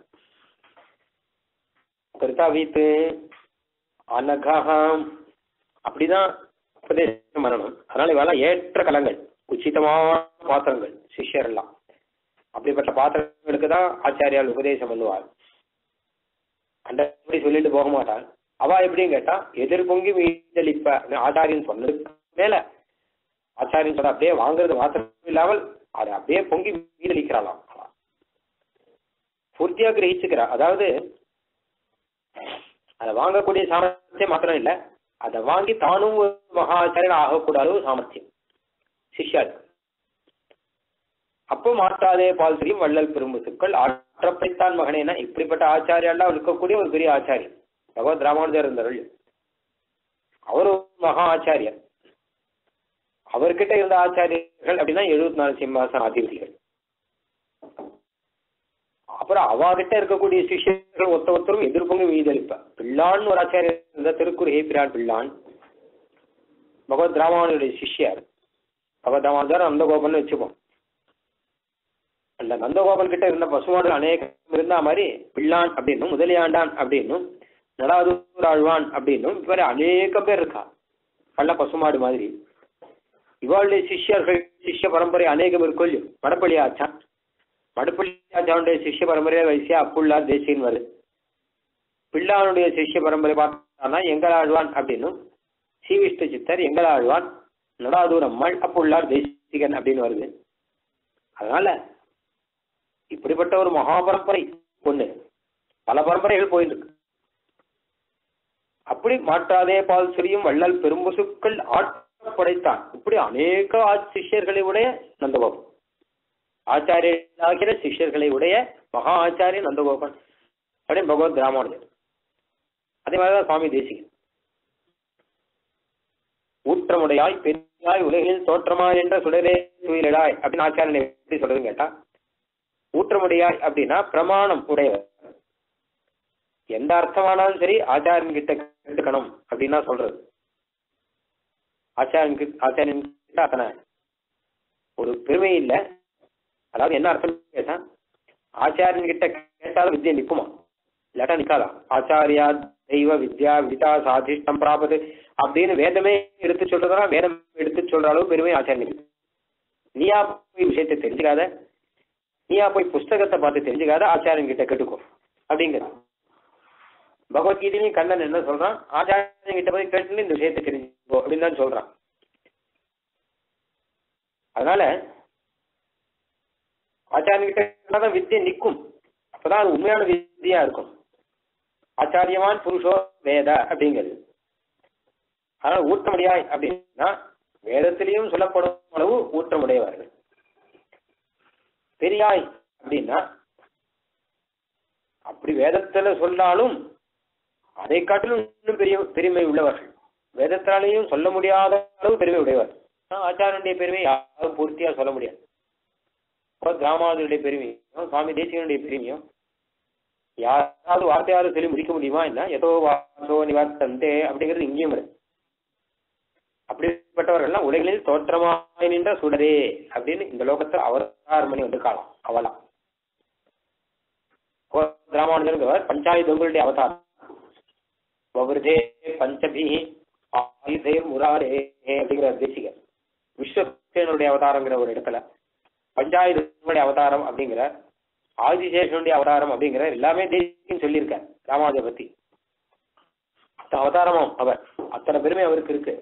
கருத்தாவீத்து அனகாம் அப்படிதான் உபதேசம் பண்ணணும் அதனால இவெல்லாம் ஏற்ற கலங்கள் உச்சிதமான பாத்திரங்கள் சிஷ்யர் எல்லாம் அப்படிப்பட்ட பாத்திரங்களுக்கு தான் ஆச்சாரியால் உபதேசம் பண்ணுவார் கண்டபடி சொல்லிட்டு போக மாட்டாள் அவ எப்படின்னு கேட்டா எதிர் பொங்கி மீதளிப்ப ஆச்சாரியன் சொன்னதுக்கு மேல ஆச்சாரியன் சொன்ன அப்படியே வாங்குறது மாத்திரம் இல்லாமல் அதை அப்படியே பொங்கி மீதளிக்கிறாளாம் பூர்த்தியா கிரகிச்சுக்கிறா அதாவது அதை வாங்கக்கூடிய சாமர்த்தியம் மாத்திரம் இல்ல அதை வாங்கி தானும் ஒரு மகா ஆச்சாரியன் ஆகக்கூடாத ஒரு சாமர்த்தியம் சிஷ்யாள் அப்போ மாற்றாதே பால் தெரியும் வள்ளல் பெரும்புசுக்கள் ஆற்றப்பைத்தான் மகனேனா இப்படிப்பட்ட ஆச்சாரியெல்லாம் இருக்கக்கூடிய ஒரு பெரிய ஆச்சாரியன் பகவத் ராமானுஜர் இருந்தார்கள் அவர் ஒரு மகா ஆச்சாரியர் அவர்கிட்ட இருந்த ஆச்சாரியர்கள் அப்படின்னா எழுபத்தி நாலு சிம்மாசன அதிபதிகள் அப்புறம் அவாகிட்ட இருக்கக்கூடிய சிஷ்யர்கள் ஒத்த ஒருத்தரும் எதிர்ப்பொங்க மீதளிப்ப பிள்ளான் ஒரு ஆச்சாரியர் இருந்த திருக்குறுகை பிரான் பிள்ளான் பகவத் ராமானுடைய சிஷ்யர் பகவத் ராமானுஜர் நந்தகோபன் வச்சுப்போம் அந்த நந்தகோபன் கிட்ட இருந்த பசுமாடுகள் அநேகம் இருந்தா மாதிரி பிள்ளான் அப்படின்னும் முதலியாண்டான் அப்படின்னும் நடாதூர் ஆழ்வான் அப்படின்னும் இவரை அநேக பேர் இருக்கா நல்ல பசுமாடு மாதிரி இவாளுடைய சிஷ்யர்கள் சிஷ்ய பரம்பரை அநேகம் இருக்கும் இல்லையோ மடப்பள்ளி ஆச்சான் மடப்பள்ளி ஆச்சானுடைய சிஷ்ய பரம்பரையை வயசியா அப்புள்ளார் தேசியன் வருது பிள்ளானுடைய சிஷ்ய பரம்பரை பார்த்தானா எங்கள் ஆழ்வான் அப்படின்னும் சீவிஷ்ட சித்தர் எங்கள் ஆழ்வான் நடாதூர் அம்மாள் அப்புள்ளார் தேசிகன் அப்படின்னு வருது அதனால இப்படிப்பட்ட ஒரு மகாபரம்பரை ஒண்ணு பல பரம்பரைகள் போயிருக்கு அப்படி மாற்றாதே பால் சிறியும் வள்ளல் பெரும்பசுக்கள் ஆட்படைத்தான் இப்படி அநேக சிஷ்யர்களை உடைய நந்தகோபன் ஆச்சாரியர்களாகிற சிஷ்யர்களை உடைய மகா ஆச்சாரிய நந்தகோபன் அப்படின்னு பகவத் ராமானுஜர் அதே மாதிரிதான் சுவாமி தேசிகன் ஊற்றமுடையாய் பெரியாய் உலகில் தோற்றமாய் என்ற சுடரே துயிலடாய் அப்படின்னு ஆச்சாரியனை எப்படி சொல்றதுன்னு கேட்டா ஊற்றமுடையாய் அப்படின்னா பிரமாணம் உடையவர் எந்த அர்த்தமானாலும் சரி ஆச்சாரியன் கிட்ட கேட்டுக்கணும் அப்படின்னா சொல்றது ஆச்சாரியன் கிட்ட ஆச்சாரியன் கிட்ட அத்தனை ஒரு பெருமை இல்லை அதாவது என்ன அர்த்தம் கேட்டா ஆச்சாரியன் கிட்ட கேட்டாலும் வித்தியை நிற்குமா இல்லாட்டா நிக்காதா ஆச்சாரியா தெய்வ வித்யா விதா சாதிஷ்டம் பிராபது அப்படின்னு வேதமே எடுத்து சொல்றதா வேதம் எடுத்து சொல்ற அளவு பெருமை ஆச்சாரியனுக்கு நீயா போய் விஷயத்தை தெரிஞ்சுக்காத நீயா போய் புஸ்தகத்தை பார்த்து தெரிஞ்சுக்காத ஆச்சாரியன் கிட்ட கேட்டுக்கோ அப்படிங்கிறது பகவத்கீதையிலையும் கண்ணன் என்ன சொல்றான் ஆச்சாரியன் கிட்ட போய் கேட்டு இந்த விஷயத்தை தெரிஞ்சுக்கோ அப்படின்னு தான் சொல்றான் அதனால ஆச்சாரியன் கிட்ட தான் வித்தியை நிற்கும் அப்பதான் அது உண்மையான வித்தியா இருக்கும் ஆச்சாரியவான் புருஷோ வேத அப்படிங்கிறது அதனால ஊற்றமுடியாய் அப்படின்னா வேதத்திலையும் சொல்லப்படும் அளவு ஊற்றமுடையவர்கள் பெரியாய் அப்படின்னா அப்படி வேதத்துல சொன்னாலும் அதை காட்டிலும் இன்னும் பெரிய பெருமை உள்ளவர்கள் வேதத்தாலேயும் சொல்ல முடியாத அளவு பெருமை உடையவர் ஆச்சாரனுடைய பெருமை யாரும் பூர்த்தியா சொல்ல முடியாது கிராமாவனுடைய பெருமையும் சுவாமி தேசிகனுடைய பெருமையும் யாராவது வார்த்தையாவது சொல்லி முடிக்க முடியுமா என்ன ஏதோ வாசோ நிவர்த்தந்தே அப்படிங்கிறது இங்கேயும் இருக்கு அப்படிப்பட்டவர்கள்லாம் உலகில் தோற்றமாய் நின்ற சுடரே அப்படின்னு இந்த லோகத்தில் அவதாரம் பண்ணி வந்து காலம் அவலாம் ராமானுஜர் பஞ்சாயுதங்களுடைய அவதாரம் வவருதே பஞ்சபி ஆயுதே முராரே அப்படிங்கிற தேசிகர் விஸ்வசேனுடைய அவதாரங்கிற ஒரு இடத்துல பஞ்சாயுதங்களுடைய அவதாரம் அப்படிங்கிற ஆதிசேஷனுடைய அவதாரம் அப்படிங்கிற எல்லாமே தேசியம் சொல்லியிருக்கார் ராமானுஜ பத்தி அவதாரமும் அவர் அத்தனை பெருமை அவருக்கு இருக்கு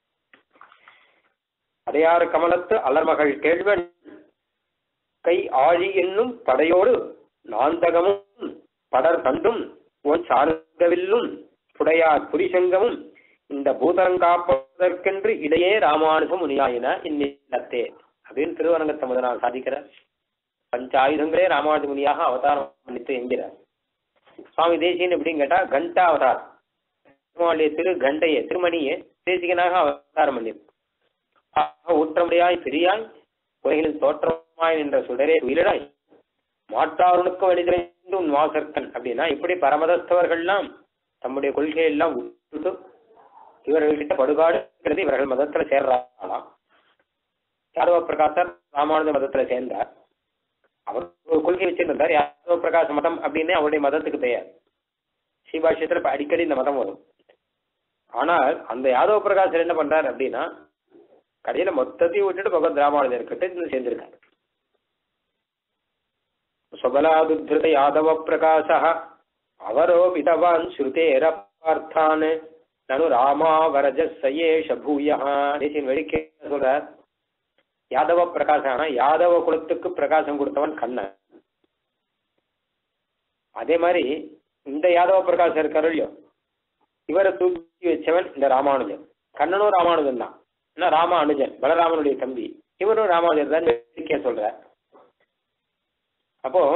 அடையாறு கமலத்து அலர்மகள் கேள்வன் கை ஆழி என்னும் படையோடு நாந்தகமும் படர் தண்டும் உன் சார்ந்தவில்லும் புடையார் புரிசங்கமும் இந்த பூதரங்காப்பதற்கென்று இடையே ராமானுஜம் முனியாயின இந்நிலத்தே அப்படின்னு திருவரங்கத்தை முதல் சாதிக்கிறார் பஞ்ச ஆயுதங்களே ராமானுஜ முனியாக அவதாரம் பண்ணித்து என்கிறார் சுவாமி தேசியன் எப்படின்னு கேட்டா கண்டா அவதாரம் திருமாவளிய திரு கண்டைய திருமணியே தேசிகனாக அவதாரம் பண்ணியிருக்கு ஊற்றமுடையாய் பெரியாய் உலகில் தோற்றமாய் நின்ற சுடரே உயிரிடாய் மாற்றாருனுக்கு வழிதிரைந்து உன் வாசற்கன் அப்படின்னா இப்படி பரமதஸ்தவர்கள்லாம் தம்முடைய கொள்கையெல்லாம் விட்டுட்டு இவர்கள்கிட்ட படுகாடுங்கிறது இவர்கள் மதத்துல சேர்றாங்களாம் யாதவ பிரகாசர் ராமானுஜ மதத்துல சேர்ந்தார் அவர் ஒரு கொள்கை வச்சிருந்தார் யாதவ பிரகாச மதம் அப்படின்னு அவருடைய மதத்துக்கு பெயர் ஸ்ரீபாஷ்யத்துல இப்ப அடிக்கடி இந்த மதம் வரும் ஆனால் அந்த யாதவ பிரகாசர் என்ன பண்றாரு அப்படின்னா கடையில மொத்தத்தையும் விட்டுட்டு பகவத் ராமானுஜர் கிட்ட இன்னும் சேர்ந்திருக்காரு சுபலாதுத்த யாதவ பிரகாச அவரோபிதவான் ஸ்ருதேர பார்த்தான் நனு ராமா வரஜ சயேஷ பூயா தேசியன் வெடிக்க சொல்றார் யாதவ பிரகாசம் யாதவ குலத்துக்கு பிரகாசம் கொடுத்தவன் கண்ணன் அதே மாதிரி இந்த யாதவ பிரகாசம் இருக்காரு இல்லையோ இவரை தூக்கி வச்சவன் இந்த ராமானுஜன் கண்ணனும் ராமானுஜன் தான் என்ன ராமா அனுஜன் பலராமனுடைய தம்பி இவரும் ராமானுஜர் தான் வெடிக்க சொல்ற அப்போ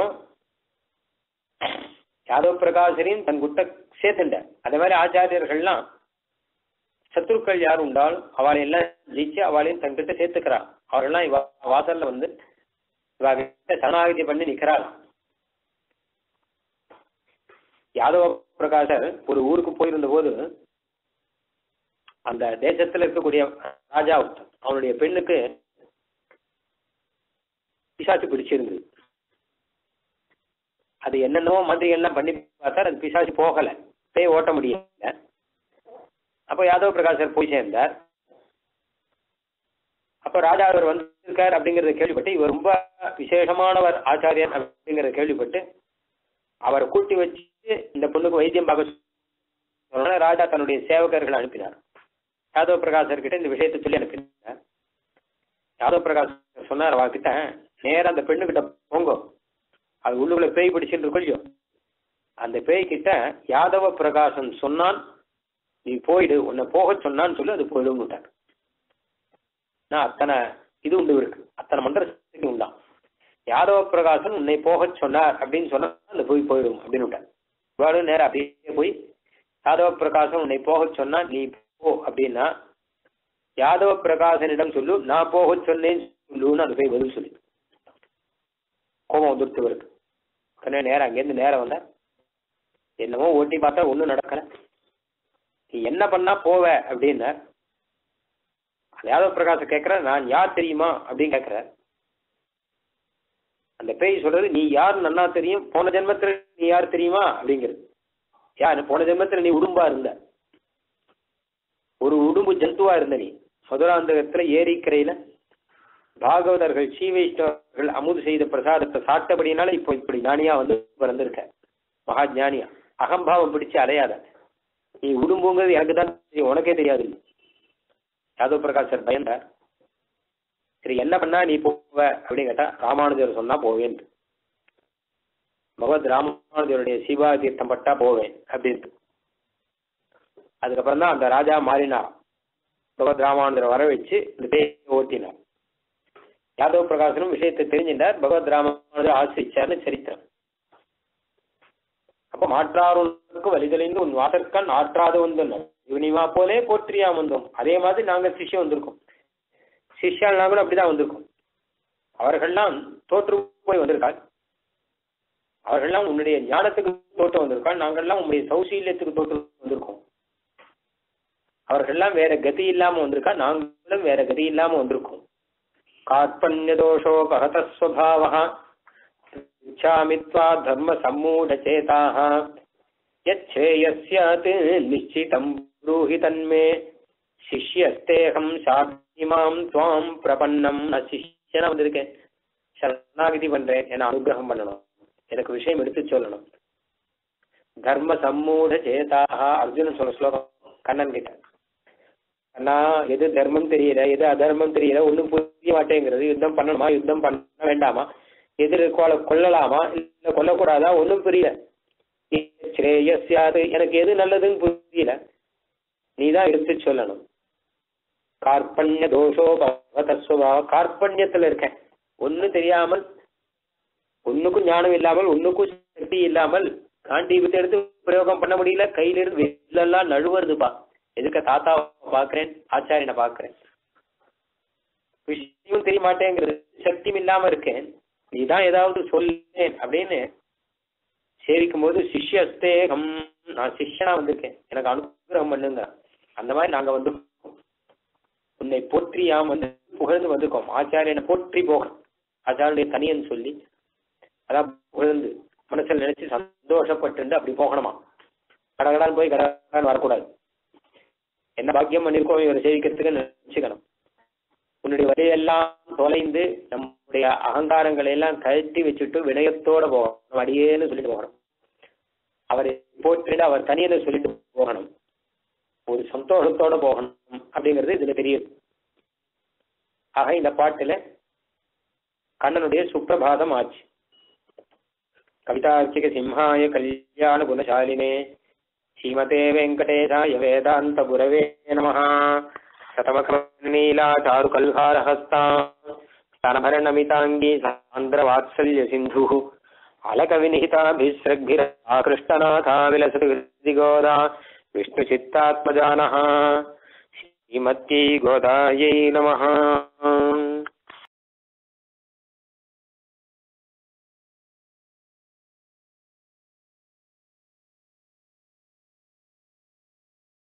யாதவ பிரகாசரையும் தன் குட்ட சேர்த்துண்ட அதே மாதிரி ஆச்சாரியர்கள்லாம் சத்துருக்கள் யார் உண்டால் அவளை எல்லாம் ஜெயிச்சு அவளையும் தன்கிட்ட சேர்த்துக்கிறான் அவரெல்லாம் இவ வாசல்ல வந்து இவ கிட்ட சரணாகதி பண்ணி நிக்கிறாள் யாதவ பிரகாசர் ஒரு ஊருக்கு போயிருந்த போது அந்த தேசத்துல இருக்கக்கூடிய ராஜா அவனுடைய பெண்ணுக்கு பிசாசு பிடிச்சிருந்தது அது என்னென்னவோ மந்திரி எல்லாம் பண்ணி பார்த்தார் அது பிசாசு போகல பேய் ஓட்ட முடியல அப்போ யாதவ பிரகாசர் போய் சேர்ந்தார் அப்ப ராஜா அவர் வந்திருக்கார் அப்படிங்கறத கேள்விப்பட்டு இவர் ரொம்ப விசேஷமானவர் ஆச்சாரியன் அப்படிங்கறத கேள்விப்பட்டு அவரை கூட்டி வச்சு இந்த பொண்ணுக்கு வைத்தியம் பார்க்க ராஜா தன்னுடைய சேவகர்களை அனுப்பினார் யாதவ பிரகாசர் கிட்ட இந்த விஷயத்தை சொல்லி அனுப்பினார் யாதவ பிரகாஷ் சொன்னார் அவகிட்ட நேரம் அந்த பெண்ணு கிட்ட போங்க அது உள்ளுக்குள்ள பேய் பிடிச்சிட்டு இருக்கோ அந்த பேய் கிட்ட யாதவ பிரகாசன் சொன்னான் நீ போயிடு உன்னை போக சொன்னான்னு சொல்லி அது போயிடும்னுட்டார் நான் அத்தனை இது உண்டு இருக்கு அத்தனை மந்திரத்துக்கு உண்டான் யாதவ பிரகாசன் உன்னை போக சொன்னார் அப்படின்னு சொன்னா அந்த போய் போயிடும் அப்படின்னு விட்டார் இவாளும் நேரம் அப்படியே போய் யாதவ பிரகாசன் உன்னை போக சொன்னா நீ போ அப்படின்னா யாதவ பிரகாசனிடம் சொல்லு நான் போக சொன்னேன்னு சொல்லுன்னு அது போய் பதில் சொல்லி கோபம் வந்துருச்சு இவருக்கு உடனே நேரம் அங்கேருந்து நேரம் வந்த என்னமோ ஓட்டி பார்த்தா ஒன்றும் நடக்கல நீ என்ன பண்ணா போவ அப்படின்னார் யாதவ பிரகாச கேட்கிற நான் யார் தெரியுமா அப்படின்னு கேட்கிற அந்த பேய் சொல்றது நீ யார் நன்னா தெரியும் போன ஜென்மத்துல நீ யார் தெரியுமா அப்படிங்கிறது யார் போன ஜென்மத்துல நீ உடும்பா இருந்த ஒரு உடும்பு ஜந்துவா இருந்த நீ மதுராந்தகத்துல ஏரிக்கரையில பாகவதர்கள் ஸ்ரீ வைஷ்ணவர்கள் அமுது செய்த பிரசாதத்தை சாப்பிட்டபடினால இப்போ இப்படி ஞானியா வந்து பிறந்திருக்க மகா ஞானியா அகம்பாவம் பிடிச்சு அலையாத நீ உடும்புங்கிறது எனக்கு தான் தெரியும் உனக்கே தெரியாது யாதவ் பிரகாஷ் சார் பயந்தார் சரி என்ன பண்ணா நீ போவ அப்படின்னு கேட்டா ராமானுஜர் சொன்னா போவேன் பகவத் ராமானுஜருடைய சிவா தீர்த்தம் பட்டா போவேன் அப்படின்ட்டு அதுக்கப்புறம் தான் அந்த ராஜா மாறினார் பகவத் ராமானுஜரை வர வச்சு இந்த பேயை ஓட்டினார் யாதவ பிரகாசனும் விஷயத்தை தெரிஞ்சின்றார் பகவத் ராமானுஜர் ஆசிரிச்சார்னு சரித்திரம் அப்ப மாற்றாருக்கு வலிதலைந்து உன் வாசற்கான் ஆற்றாது வந்தோம் இவனிவா போலே போற்றியா வந்தோம் அதே மாதிரி நாங்க சிஷ்யம் வந்திருக்கோம் சிஷ்யால்னா கூட அப்படிதான் வந்திருக்கோம் அவர்கள்லாம் தோற்று போய் வந்திருக்காள் அவர்கள்லாம் உன்னுடைய ஞானத்துக்கு தோற்று வந்திருக்காள் நாங்கள்லாம் உன்னுடைய சௌசீல்யத்துக்கு தோற்று வந்திருக்கோம் அவர்கள்லாம் வேற கதி இல்லாம வந்திருக்கா நாங்களும் வேற கதி இல்லாம வந்திருக்கோம் கார்பண்ய தோஷோ பகதஸ்வபாவா இச்சாமித்வா தர்ம சம்மூட சேதாக யச்சேயஸ்யாத் நிச்சிதம் ப்ரூஹி தன்மே சிஷ்யஸ்தேகம் சாத்திமாம் துவாம் பிரபன்னம் நான் சிஷ்யனா வந்திருக்கேன் சரணாகதி பண்றேன் என்ன அனுகிரகம் பண்ணணும் எனக்கு விஷயம் எடுத்து சொல்லணும் தர்ம சம்மூட சேதாக அர்ஜுனன் சொல்ல ஸ்லோகம் கண்ணன் கிட்ட அண்ணா எது தர்மம் தெரியல எது அதர்மம் தெரியல ஒண்ணும் புரிய மாட்டேங்கிறது யுத்தம் பண்ணணுமா யுத்தம் பண்ண வேண்டாமா எதிர் கொல கொல்லலாமா இல்ல கொல்லக்கூடாதா ஒண்ணும் புரியல ஸ்ரேயஸ்யாது எனக்கு எது நல்லதுன்னு புரியல நீதான் எடுத்து சொல்லணும் கார்பண்ய தோஷோ பகவதஸ்வபா கார்பண்யத்துல இருக்கேன் ஒன்னும் தெரியாமல் ஒண்ணுக்கும் ஞானம் இல்லாமல் ஒண்ணுக்கும் சக்தி இல்லாமல் காண்டீபத்தை எடுத்து பிரயோகம் பண்ண முடியல கையில இருந்து வெளிலெல்லாம் நழுவுறதுப்பா எதுக்க தாத்தாவை பாக்குறேன் ஆச்சாரியனை பாக்குறேன் விஷயம் தெரிய மாட்டேங்கிறது சக்தியும் இல்லாம இருக்கேன் நீதான் ஏதாவது சொல்லேன் அப்படின்னு சேவிக்கும் போது சிஷ்யஸ்தேகம் நான் சிஷ்யனா வந்திருக்கேன் எனக்கு அனுகிரகம் பண்ணுங்க அந்த மாதிரி நாங்க வந்து உன்னை போற்றியாம் வந்து புகழ்ந்து வந்திருக்கோம் ஆச்சாரியனை போற்றி போக ஆச்சாரியனுடைய தனியன் சொல்லி அதான் புகழ்ந்து மனசுல நினைச்சு சந்தோஷப்பட்டு அப்படி போகணுமா கடகடான்னு போய் கடகடான்னு வரக்கூடாது என்ன பாக்கியம் பண்ணிருக்கோம் இவரை சேவிக்கிறதுக்கு நினைச்சுக்கணும் உன்னுடைய வழியெல்லாம் தொலைந்து நம்முடைய அகங்காரங்களை எல்லாம் கழட்டி வச்சுட்டு வினயத்தோட போகணும் அடியேன்னு சொல்லிட்டு போகணும் அவரை போற்றிட்டு அவர் தனியனை சொல்லிட்டு போகணும் ஒரு சந்தோஷத்தோட போகணும் அப்படிங்கிறது இதுல தெரியுது ஆக இந்த பாட்டுல கண்ணனுடைய சுப்பிரபாதம் ஆச்சு கவிதார்க்கிக சிம்ஹாய கல்யாண குணசாலினே ஸ்ரீமதே வெங்கடேஷாய வேதாந்த குரவே நம शतमकनीला चारुकल्हारहस्ता स्तनभरणमिताङ्गी सान्द्रवात्सल्य सिन्धुः अलकविनिहिताभिसृग्भिराकृष्टनाथा विलसति हृदिगोदा विष्णुचित्तात्मजानः श्रीमत्यै गोदायै नमः